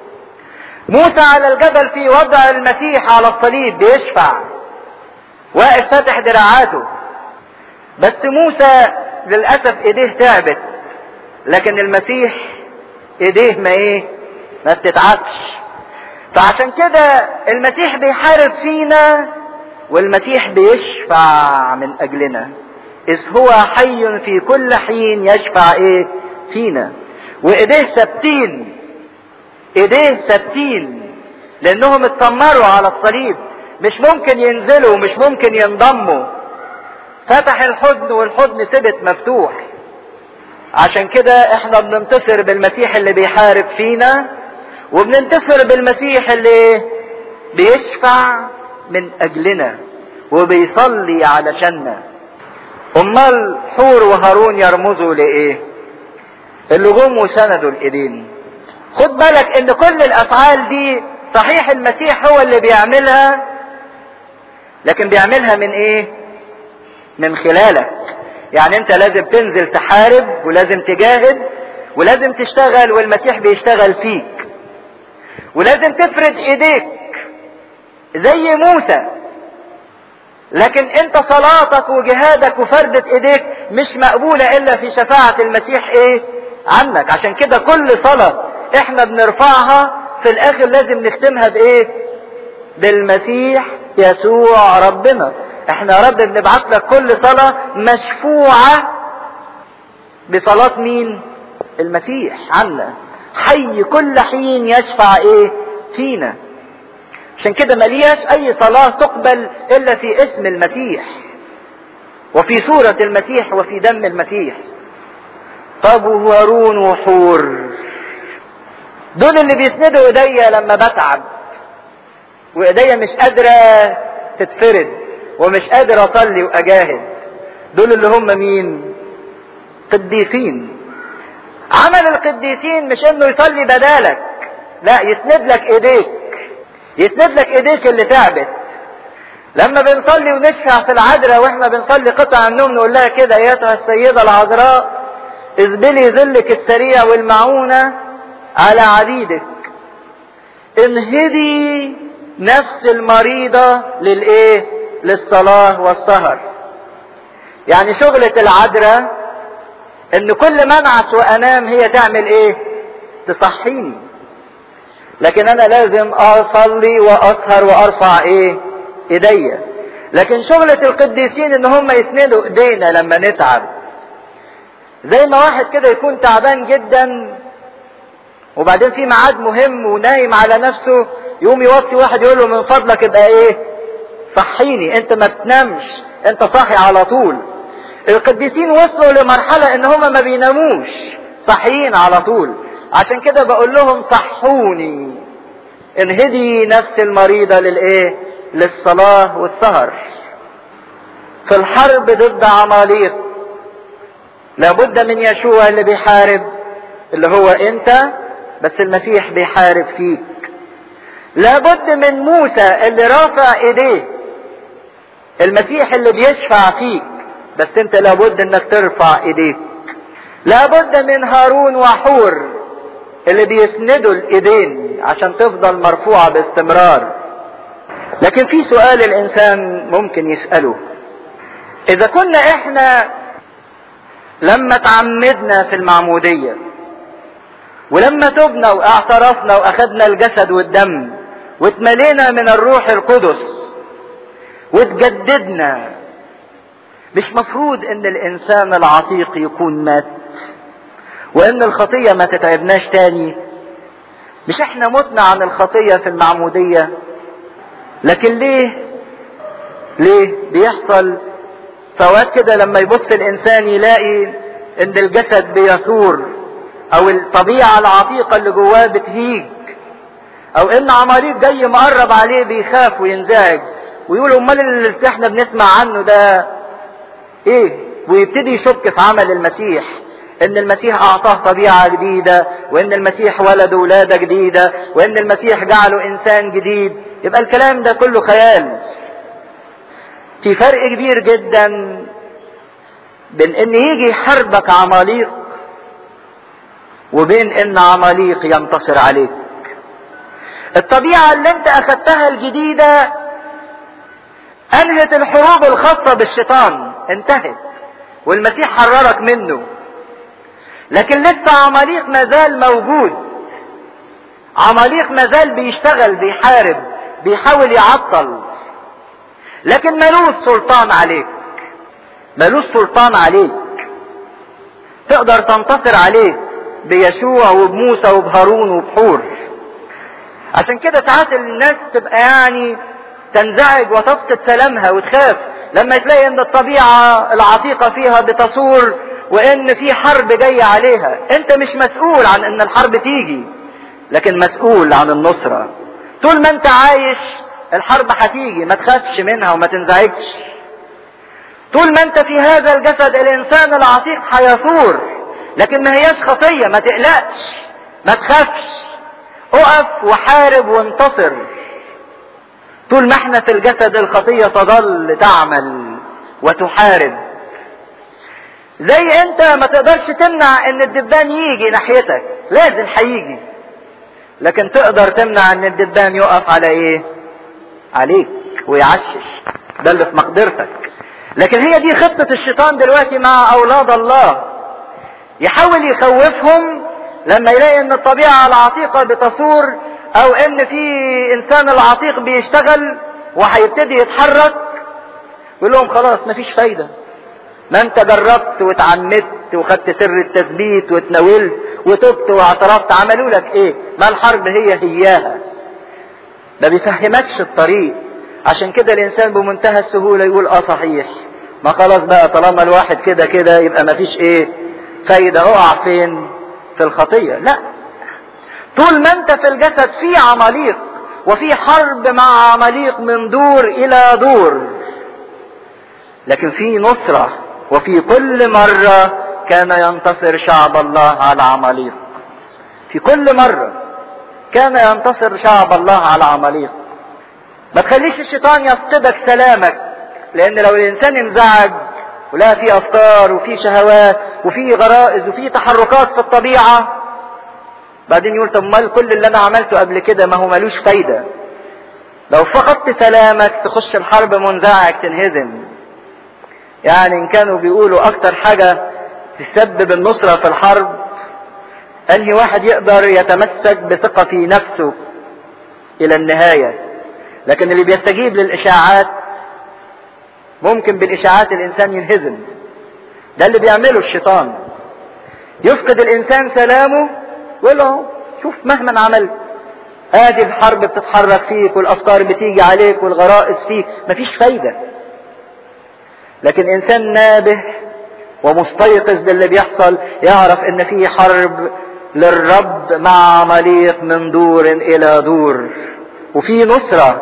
Speaker 1: موسى على الجبل في وضع المسيح على الصليب بيشفع واقف فاتح دراعاته بس موسى للأسف ايديه تعبت لكن المسيح ايديه ما ايه ما بتتعبش فعشان كده المسيح بيحارب فينا والمسيح بيشفع من اجلنا اذ هو حي في كل حين يشفع ايه فينا وايديه ثابتين ايديه ثابتين لانهم اتسمروا على الصليب مش ممكن ينزلوا مش ممكن ينضموا فتح الحضن والحضن ثبت مفتوح عشان كده احنا بننتصر بالمسيح اللي بيحارب فينا وبننتصر بالمسيح اللي بيشفع من اجلنا وبيصلي علشاننا امال حور وهارون يرمزوا لايه اللي جم وسندوا الايدين خد بالك ان كل الافعال دي صحيح المسيح هو اللي بيعملها لكن بيعملها من ايه من خلالك يعني انت لازم تنزل تحارب ولازم تجاهد ولازم تشتغل والمسيح بيشتغل فيك ولازم تفرد ايديك زي موسى لكن انت صلاتك وجهادك وفردة ايديك مش مقبولة الا في شفاعة المسيح ايه عنك عشان كده كل صلاة احنا بنرفعها في الاخر لازم نختمها بايه بالمسيح يسوع ربنا احنا يا رب بنبعت لك كل صلاة مشفوعة بصلاة مين المسيح عنا حي كل حين يشفع ايه فينا عشان كده ملياش اي صلاة تقبل الا في اسم المسيح وفي صورة المسيح وفي دم المسيح طب وهارون وحور دول اللي بيسندوا ايديا لما بتعب وايديا مش قادرة تتفرد ومش قادر اصلي واجاهد دول اللي هم مين قديسين عمل القديسين مش انه يصلي بدالك لا يسند لك ايديك يسند لك ايديك اللي تعبت لما بنصلي ونشفع في العذراء واحنا بنصلي قطع النوم نقول لها كده ايتها السيدة العذراء اذبلي ظلك السريع والمعونة على عبيدك انهدي نفس المريضة للايه للصلاة والسهر يعني شغلة العذراء ان كل ما انعس وانام هي تعمل ايه تصحيني لكن انا لازم اصلي واسهر وارفع ايه ايديا لكن شغلة القديسين ان هم يسندوا ايدينا لما نتعب زي ما واحد كده يكون تعبان جدا وبعدين في ميعاد مهم ونايم على نفسه يقوم يوطي واحد يقول له من فضلك ابقى ايه صحيني انت ما بتنامش انت صاحي على طول القديسين وصلوا لمرحلة ان هم ما بيناموش صحيين على طول عشان كده بقول لهم صحوني انهدي نفس المريضة للايه للصلاة والسهر في الحرب ضد عماليق لابد من يشوع اللي بيحارب اللي هو انت بس المسيح بيحارب فيك لابد من موسى اللي رافع ايديه المسيح اللي بيشفع فيك بس انت لابد انك ترفع ايديك لابد من هارون وحور اللي بيسندوا الايدين عشان تفضل مرفوعة باستمرار لكن في سؤال الانسان ممكن يسأله اذا كنا احنا لما تعمدنا في المعمودية ولما تبنا واعترفنا واخدنا الجسد والدم واتملينا من الروح القدس واتجددنا مش مفروض ان الانسان العتيق يكون مات وان الخطية ما تتعبناش تاني مش احنا متنا عن الخطية في المعمودية لكن ليه ليه بيحصل فوات كده لما يبص الانسان يلاقي ان الجسد بيثور او الطبيعة العتيقة اللي جواه بتهيج او ان عماليق جاي مقرب عليه بيخاف وينزعج ويقول امال اللي احنا بنسمع عنه ده ايه ويبتدي يشك في عمل المسيح ان المسيح اعطاه طبيعة جديدة وان المسيح ولد ولادة جديدة وان المسيح جعله انسان جديد يبقى الكلام ده كله خيال في فرق كبير جدا بين ان يجي يحاربك عماليق وبين ان عماليق ينتصر عليك الطبيعة اللي انت اخدتها الجديدة انهت الحروب الخاصة بالشيطان انتهت والمسيح حررك منه لكن لسه عماليق مازال موجود عماليق مازال بيشتغل بيحارب بيحاول يعطل لكن ملوش سلطان عليك ملوش سلطان عليك تقدر تنتصر عليه بيشوع وبموسى وبهارون وبحور عشان كده ساعات الناس تبقى يعني تنزعج وتفقد سلامها وتخاف لما تلاقي ان الطبيعة العتيقة فيها بتصور وان في حرب جاية عليها انت مش مسؤول عن ان الحرب تيجي لكن مسؤول عن النصرة طول ما انت عايش الحرب هتيجي ما تخافش منها وما تنزعجش طول ما انت في هذا الجسد الانسان العتيق هيثور لكن ما هياش خطيه ما تقلقش ما تخافش اقف وحارب وانتصر طول ما احنا في الجسد الخطيه تظل تعمل وتحارب زي انت ما تقدرش تمنع ان الدبان يجي ناحيتك لازم هيجي لكن تقدر تمنع ان الدبان يقف على ايه عليك ويعشش ده اللي في مقدرتك لكن هي دي خطة الشيطان دلوقتي مع اولاد الله يحاول يخوفهم لما يلاقي ان الطبيعة العتيقة بتصور او ان في انسان العتيق بيشتغل وهيبتدي يتحرك يقول لهم خلاص مفيش فايدة ما انت جربت واتعمدت وخدت سر التثبيت واتناولت وتبت واعترفت عملوا لك ايه ما الحرب هي هياها ما بيفهمكش الطريق عشان كده الانسان بمنتهى السهولة يقول اه صحيح ما خلاص بقى طالما الواحد كده كده يبقى ما فيش ايه فايدة اقع فين في الخطية لا طول ما انت في الجسد في عماليق وفي حرب مع عماليق من دور الى دور لكن في نصرة وفي كل مرة كان ينتصر شعب الله على عماليق في كل مرة كان ينتصر شعب الله على عماليق ما تخليش الشيطان يفقدك سلامك لان لو الانسان انزعج ولا في افكار وفي شهوات وفي غرائز وفي تحركات في الطبيعة بعدين يقول طب مال كل اللي انا عملته قبل كده ما هو ملوش فايدة لو فقدت سلامك تخش الحرب منزعج تنهزم يعني ان كانوا بيقولوا اكتر حاجة تسبب النصرة في الحرب انهي واحد يقدر يتمسك بثقة في نفسه الى النهاية لكن اللي بيستجيب للاشاعات ممكن بالاشاعات الانسان ينهزم ده اللي بيعمله الشيطان يفقد الانسان سلامه ويقول له شوف مهما عملت ادي الحرب بتتحرك فيك والافكار بتيجي عليك والغرائز فيك مفيش فايده لكن انسان نابه ومستيقظ باللي بيحصل يعرف ان في حرب للرب مع عماليق من دور الى دور وفي نصرة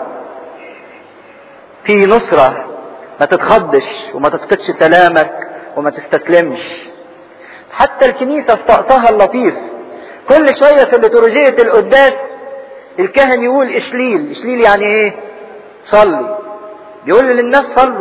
Speaker 1: في نصرة ما تتخضش وما تفقدش سلامك وما تستسلمش حتى الكنيسة في طقسها اللطيف كل شوية في ليتورجية القداس الكاهن يقول اشليل اشليل يعني ايه صلي بيقول للناس صلوا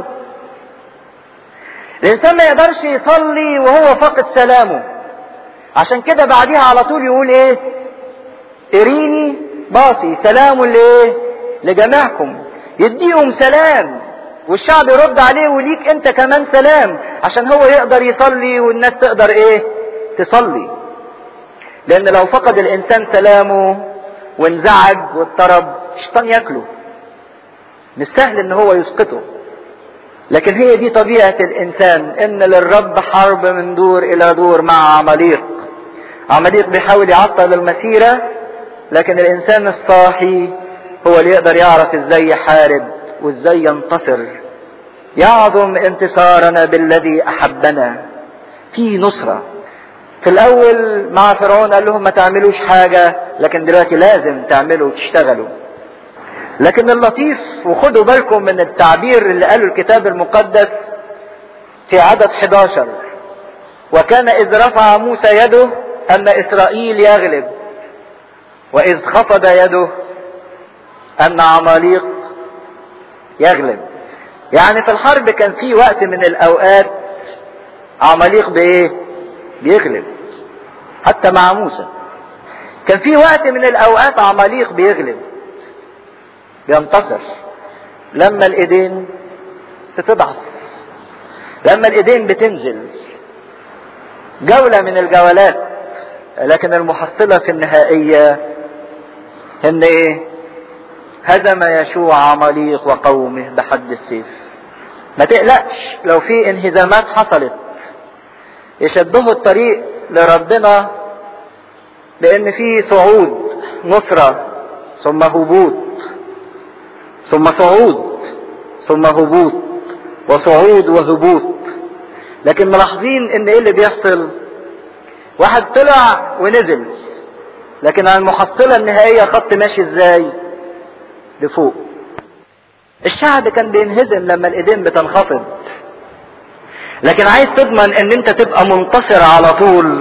Speaker 1: الانسان ما يقدرش يصلي وهو فاقد سلامه عشان كده بعديها على طول يقول ايه اريني باصي سلام لايه لجماعكم يديهم سلام والشعب يرد عليه وليك انت كمان سلام عشان هو يقدر يصلي والناس تقدر ايه تصلي لان لو فقد الانسان سلامه وانزعج واضطرب الشيطان ياكله مش سهل ان هو يسقطه لكن هي دي طبيعة الإنسان إن للرب حرب من دور إلى دور مع عماليق عماليق بيحاول يعطل المسيرة لكن الإنسان الصاحي هو اللي يقدر يعرف إزاي يحارب وإزاي ينتصر يعظم انتصارنا بالذي أحبنا في نصرة في الأول مع فرعون قال لهم ما تعملوش حاجة لكن دلوقتي لازم تعملوا وتشتغلوا لكن اللطيف وخدوا بالكم من التعبير اللي قاله الكتاب المقدس في عدد 11 وكان إذ رفع موسى يده أن إسرائيل يغلب وإذ خفض يده أن عماليق يغلب يعني في الحرب كان في وقت من الأوقات عماليق بإيه؟ بيغلب حتى مع موسى كان في وقت من الأوقات عماليق بيغلب بينتصر لما الايدين بتضعف لما الايدين بتنزل جولة من الجولات لكن المحصلة في النهائية ان ايه هزم يشوع عماليق وقومه بحد السيف ما تقلقش لو في انهزامات حصلت يشبهوا الطريق لربنا لان في صعود نصرة ثم هبوط ثم صعود ثم هبوط وصعود وهبوط لكن ملاحظين ان ايه اللي بيحصل واحد طلع ونزل لكن على المحصلة النهائية خط ماشي ازاي لفوق الشعب كان بينهزم لما الايدين بتنخفض لكن عايز تضمن ان انت تبقى منتصر على طول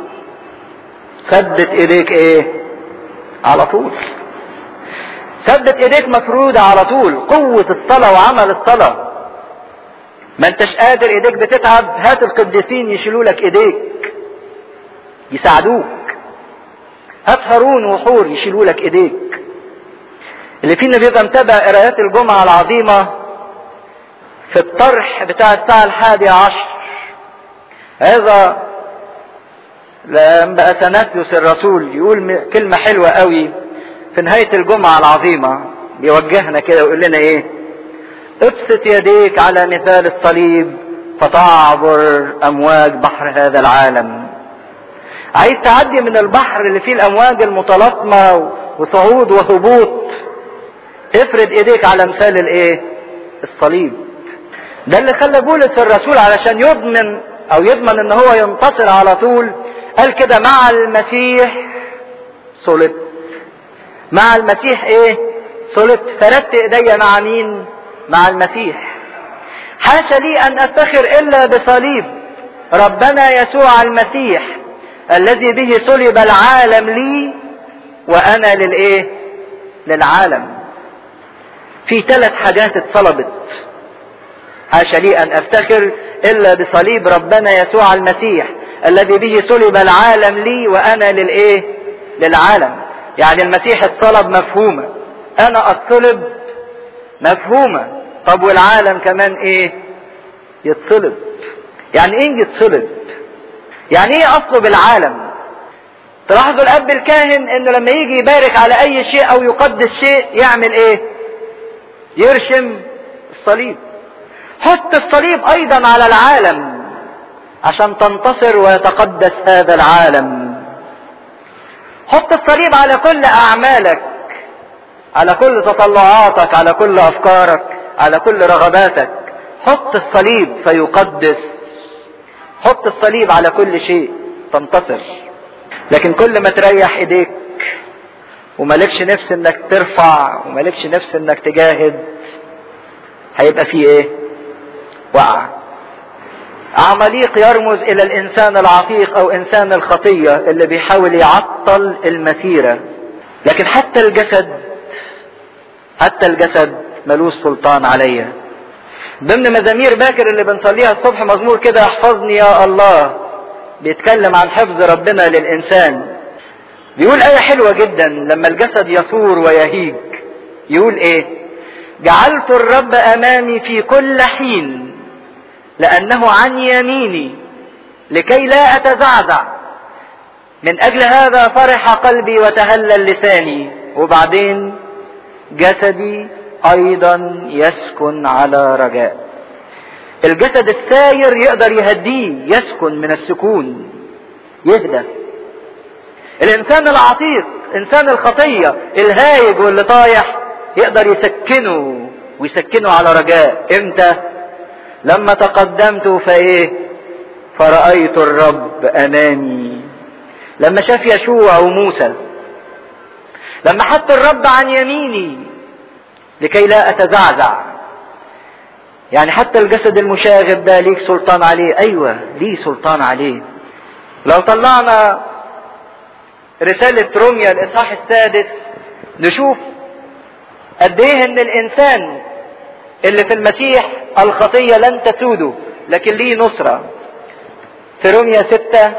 Speaker 1: ثبت ايديك ايه على طول ثبت ايديك مفرودة على طول قوة الصلاة وعمل الصلاة ما انتش قادر ايديك بتتعب هات القديسين يشيلوا لك ايديك يساعدوك هات هارون وحور يشيلوا لك ايديك اللي فينا بيبقى متابع قرايات الجمعة العظيمة في الطرح بتاع الساعة الحادية عشر هذا لما اثناسيوس الرسول يقول كلمة حلوة قوي في نهاية الجمعة العظيمة بيوجهنا كده ويقول لنا ايه ابسط يديك على مثال الصليب فتعبر امواج بحر هذا العالم عايز تعدي من البحر اللي فيه الامواج المتلاطمة وصعود وهبوط افرد ايديك على مثال الايه الصليب ده اللي خلى بولس الرسول علشان يضمن او يضمن ان هو ينتصر على طول قال كده مع المسيح صلبت مع المسيح ايه صلبت فردت ايدي مع مين مع المسيح حاشا لي ان افتخر الا بصليب ربنا يسوع المسيح الذي به صلب العالم لي وانا للايه للعالم في ثلاث حاجات اتصلبت حاشا لي ان افتخر الا بصليب ربنا يسوع المسيح الذي به صلب العالم لي وانا للايه للعالم يعني المسيح اتصلب مفهومة انا اتصلب مفهومة طب والعالم كمان ايه يتصلب يعني ايه يتصلب يعني ايه اصلب العالم تلاحظوا الاب الكاهن انه لما يجي يبارك على اي شيء او يقدس شيء يعمل ايه يرشم الصليب حط الصليب ايضا على العالم عشان تنتصر ويتقدس هذا العالم حط الصليب على كل اعمالك على كل تطلعاتك على كل افكارك على كل رغباتك حط الصليب فيقدس حط الصليب على كل شيء تنتصر لكن كل ما تريح ايديك ومالكش نفس انك ترفع ومالكش نفس انك تجاهد هيبقى فيه ايه وقع عماليق يرمز الى الانسان العتيق او انسان الخطية اللي بيحاول يعطل المسيرة لكن حتى الجسد حتى الجسد ملوش سلطان عليا ضمن مزامير باكر اللي بنصليها الصبح مزمور كده احفظني يا الله بيتكلم عن حفظ ربنا للانسان بيقول آية حلوة جدا لما الجسد يصور ويهيج يقول ايه جعلت الرب امامي في كل حين لانه عن يميني لكي لا اتزعزع من اجل هذا فرح قلبي وتهلل لساني وبعدين جسدي ايضا يسكن على رجاء الجسد الساير يقدر يهديه يسكن من السكون يهدى الانسان العتيق انسان الخطيه الهايج واللي طايح يقدر يسكنه ويسكنه على رجاء امتى لما تقدمت فايه فرأيت الرب امامي لما شاف يشوع وموسى لما حط الرب عن يميني لكي لا اتزعزع يعني حتى الجسد المشاغب ده ليك سلطان عليه ايوه ليه سلطان عليه لو طلعنا رسالة روميا الاصحاح السادس نشوف قد ايه ان الانسان اللي في المسيح الخطية لن تسوده لكن ليه نصرة في روميا ستة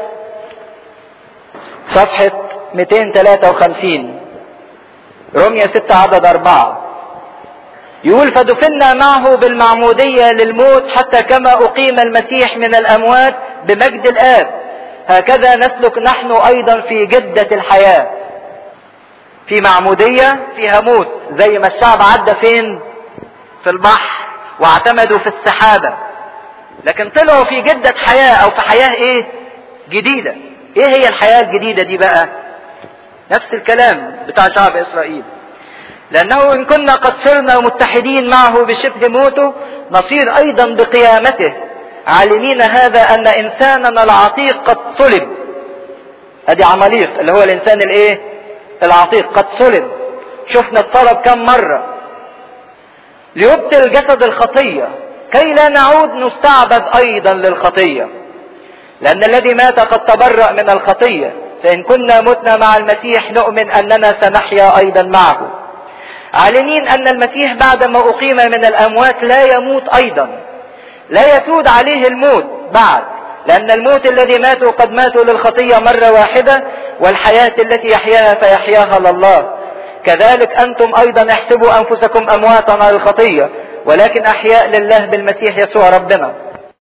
Speaker 1: صفحة 253 روميا ستة عدد أربعة يقول فدفنا معه بالمعمودية للموت حتى كما أقيم المسيح من الأموات بمجد الآب هكذا نسلك نحن أيضا في جدة الحياة في معمودية فيها موت زي ما الشعب عدى فين في البحر واعتمدوا في السحابة لكن طلعوا في جدة حياة او في حياة ايه جديدة ايه هي الحياة الجديدة دي بقى نفس الكلام بتاع شعب اسرائيل لانه ان كنا قد صرنا متحدين معه بشبه موته نصير ايضا بقيامته عالمين هذا ان انساننا العتيق قد صلب ادي عماليق اللي هو الانسان الايه العتيق قد صلب شفنا الطلب كم مرة ليبطل جسد الخطية كي لا نعود نستعبد ايضا للخطية لان الذي مات قد تبرأ من الخطية فان كنا متنا مع المسيح نؤمن اننا سنحيا ايضا معه عالمين ان المسيح بعدما اقيم من الاموات لا يموت ايضا لا يسود عليه الموت بعد لان الموت الذي ماتوا قد ماتوا للخطية مرة واحدة والحياة التي يحياها فيحياها لله كذلك انتم ايضا احسبوا انفسكم امواتا على الخطية ولكن احياء لله بالمسيح يسوع ربنا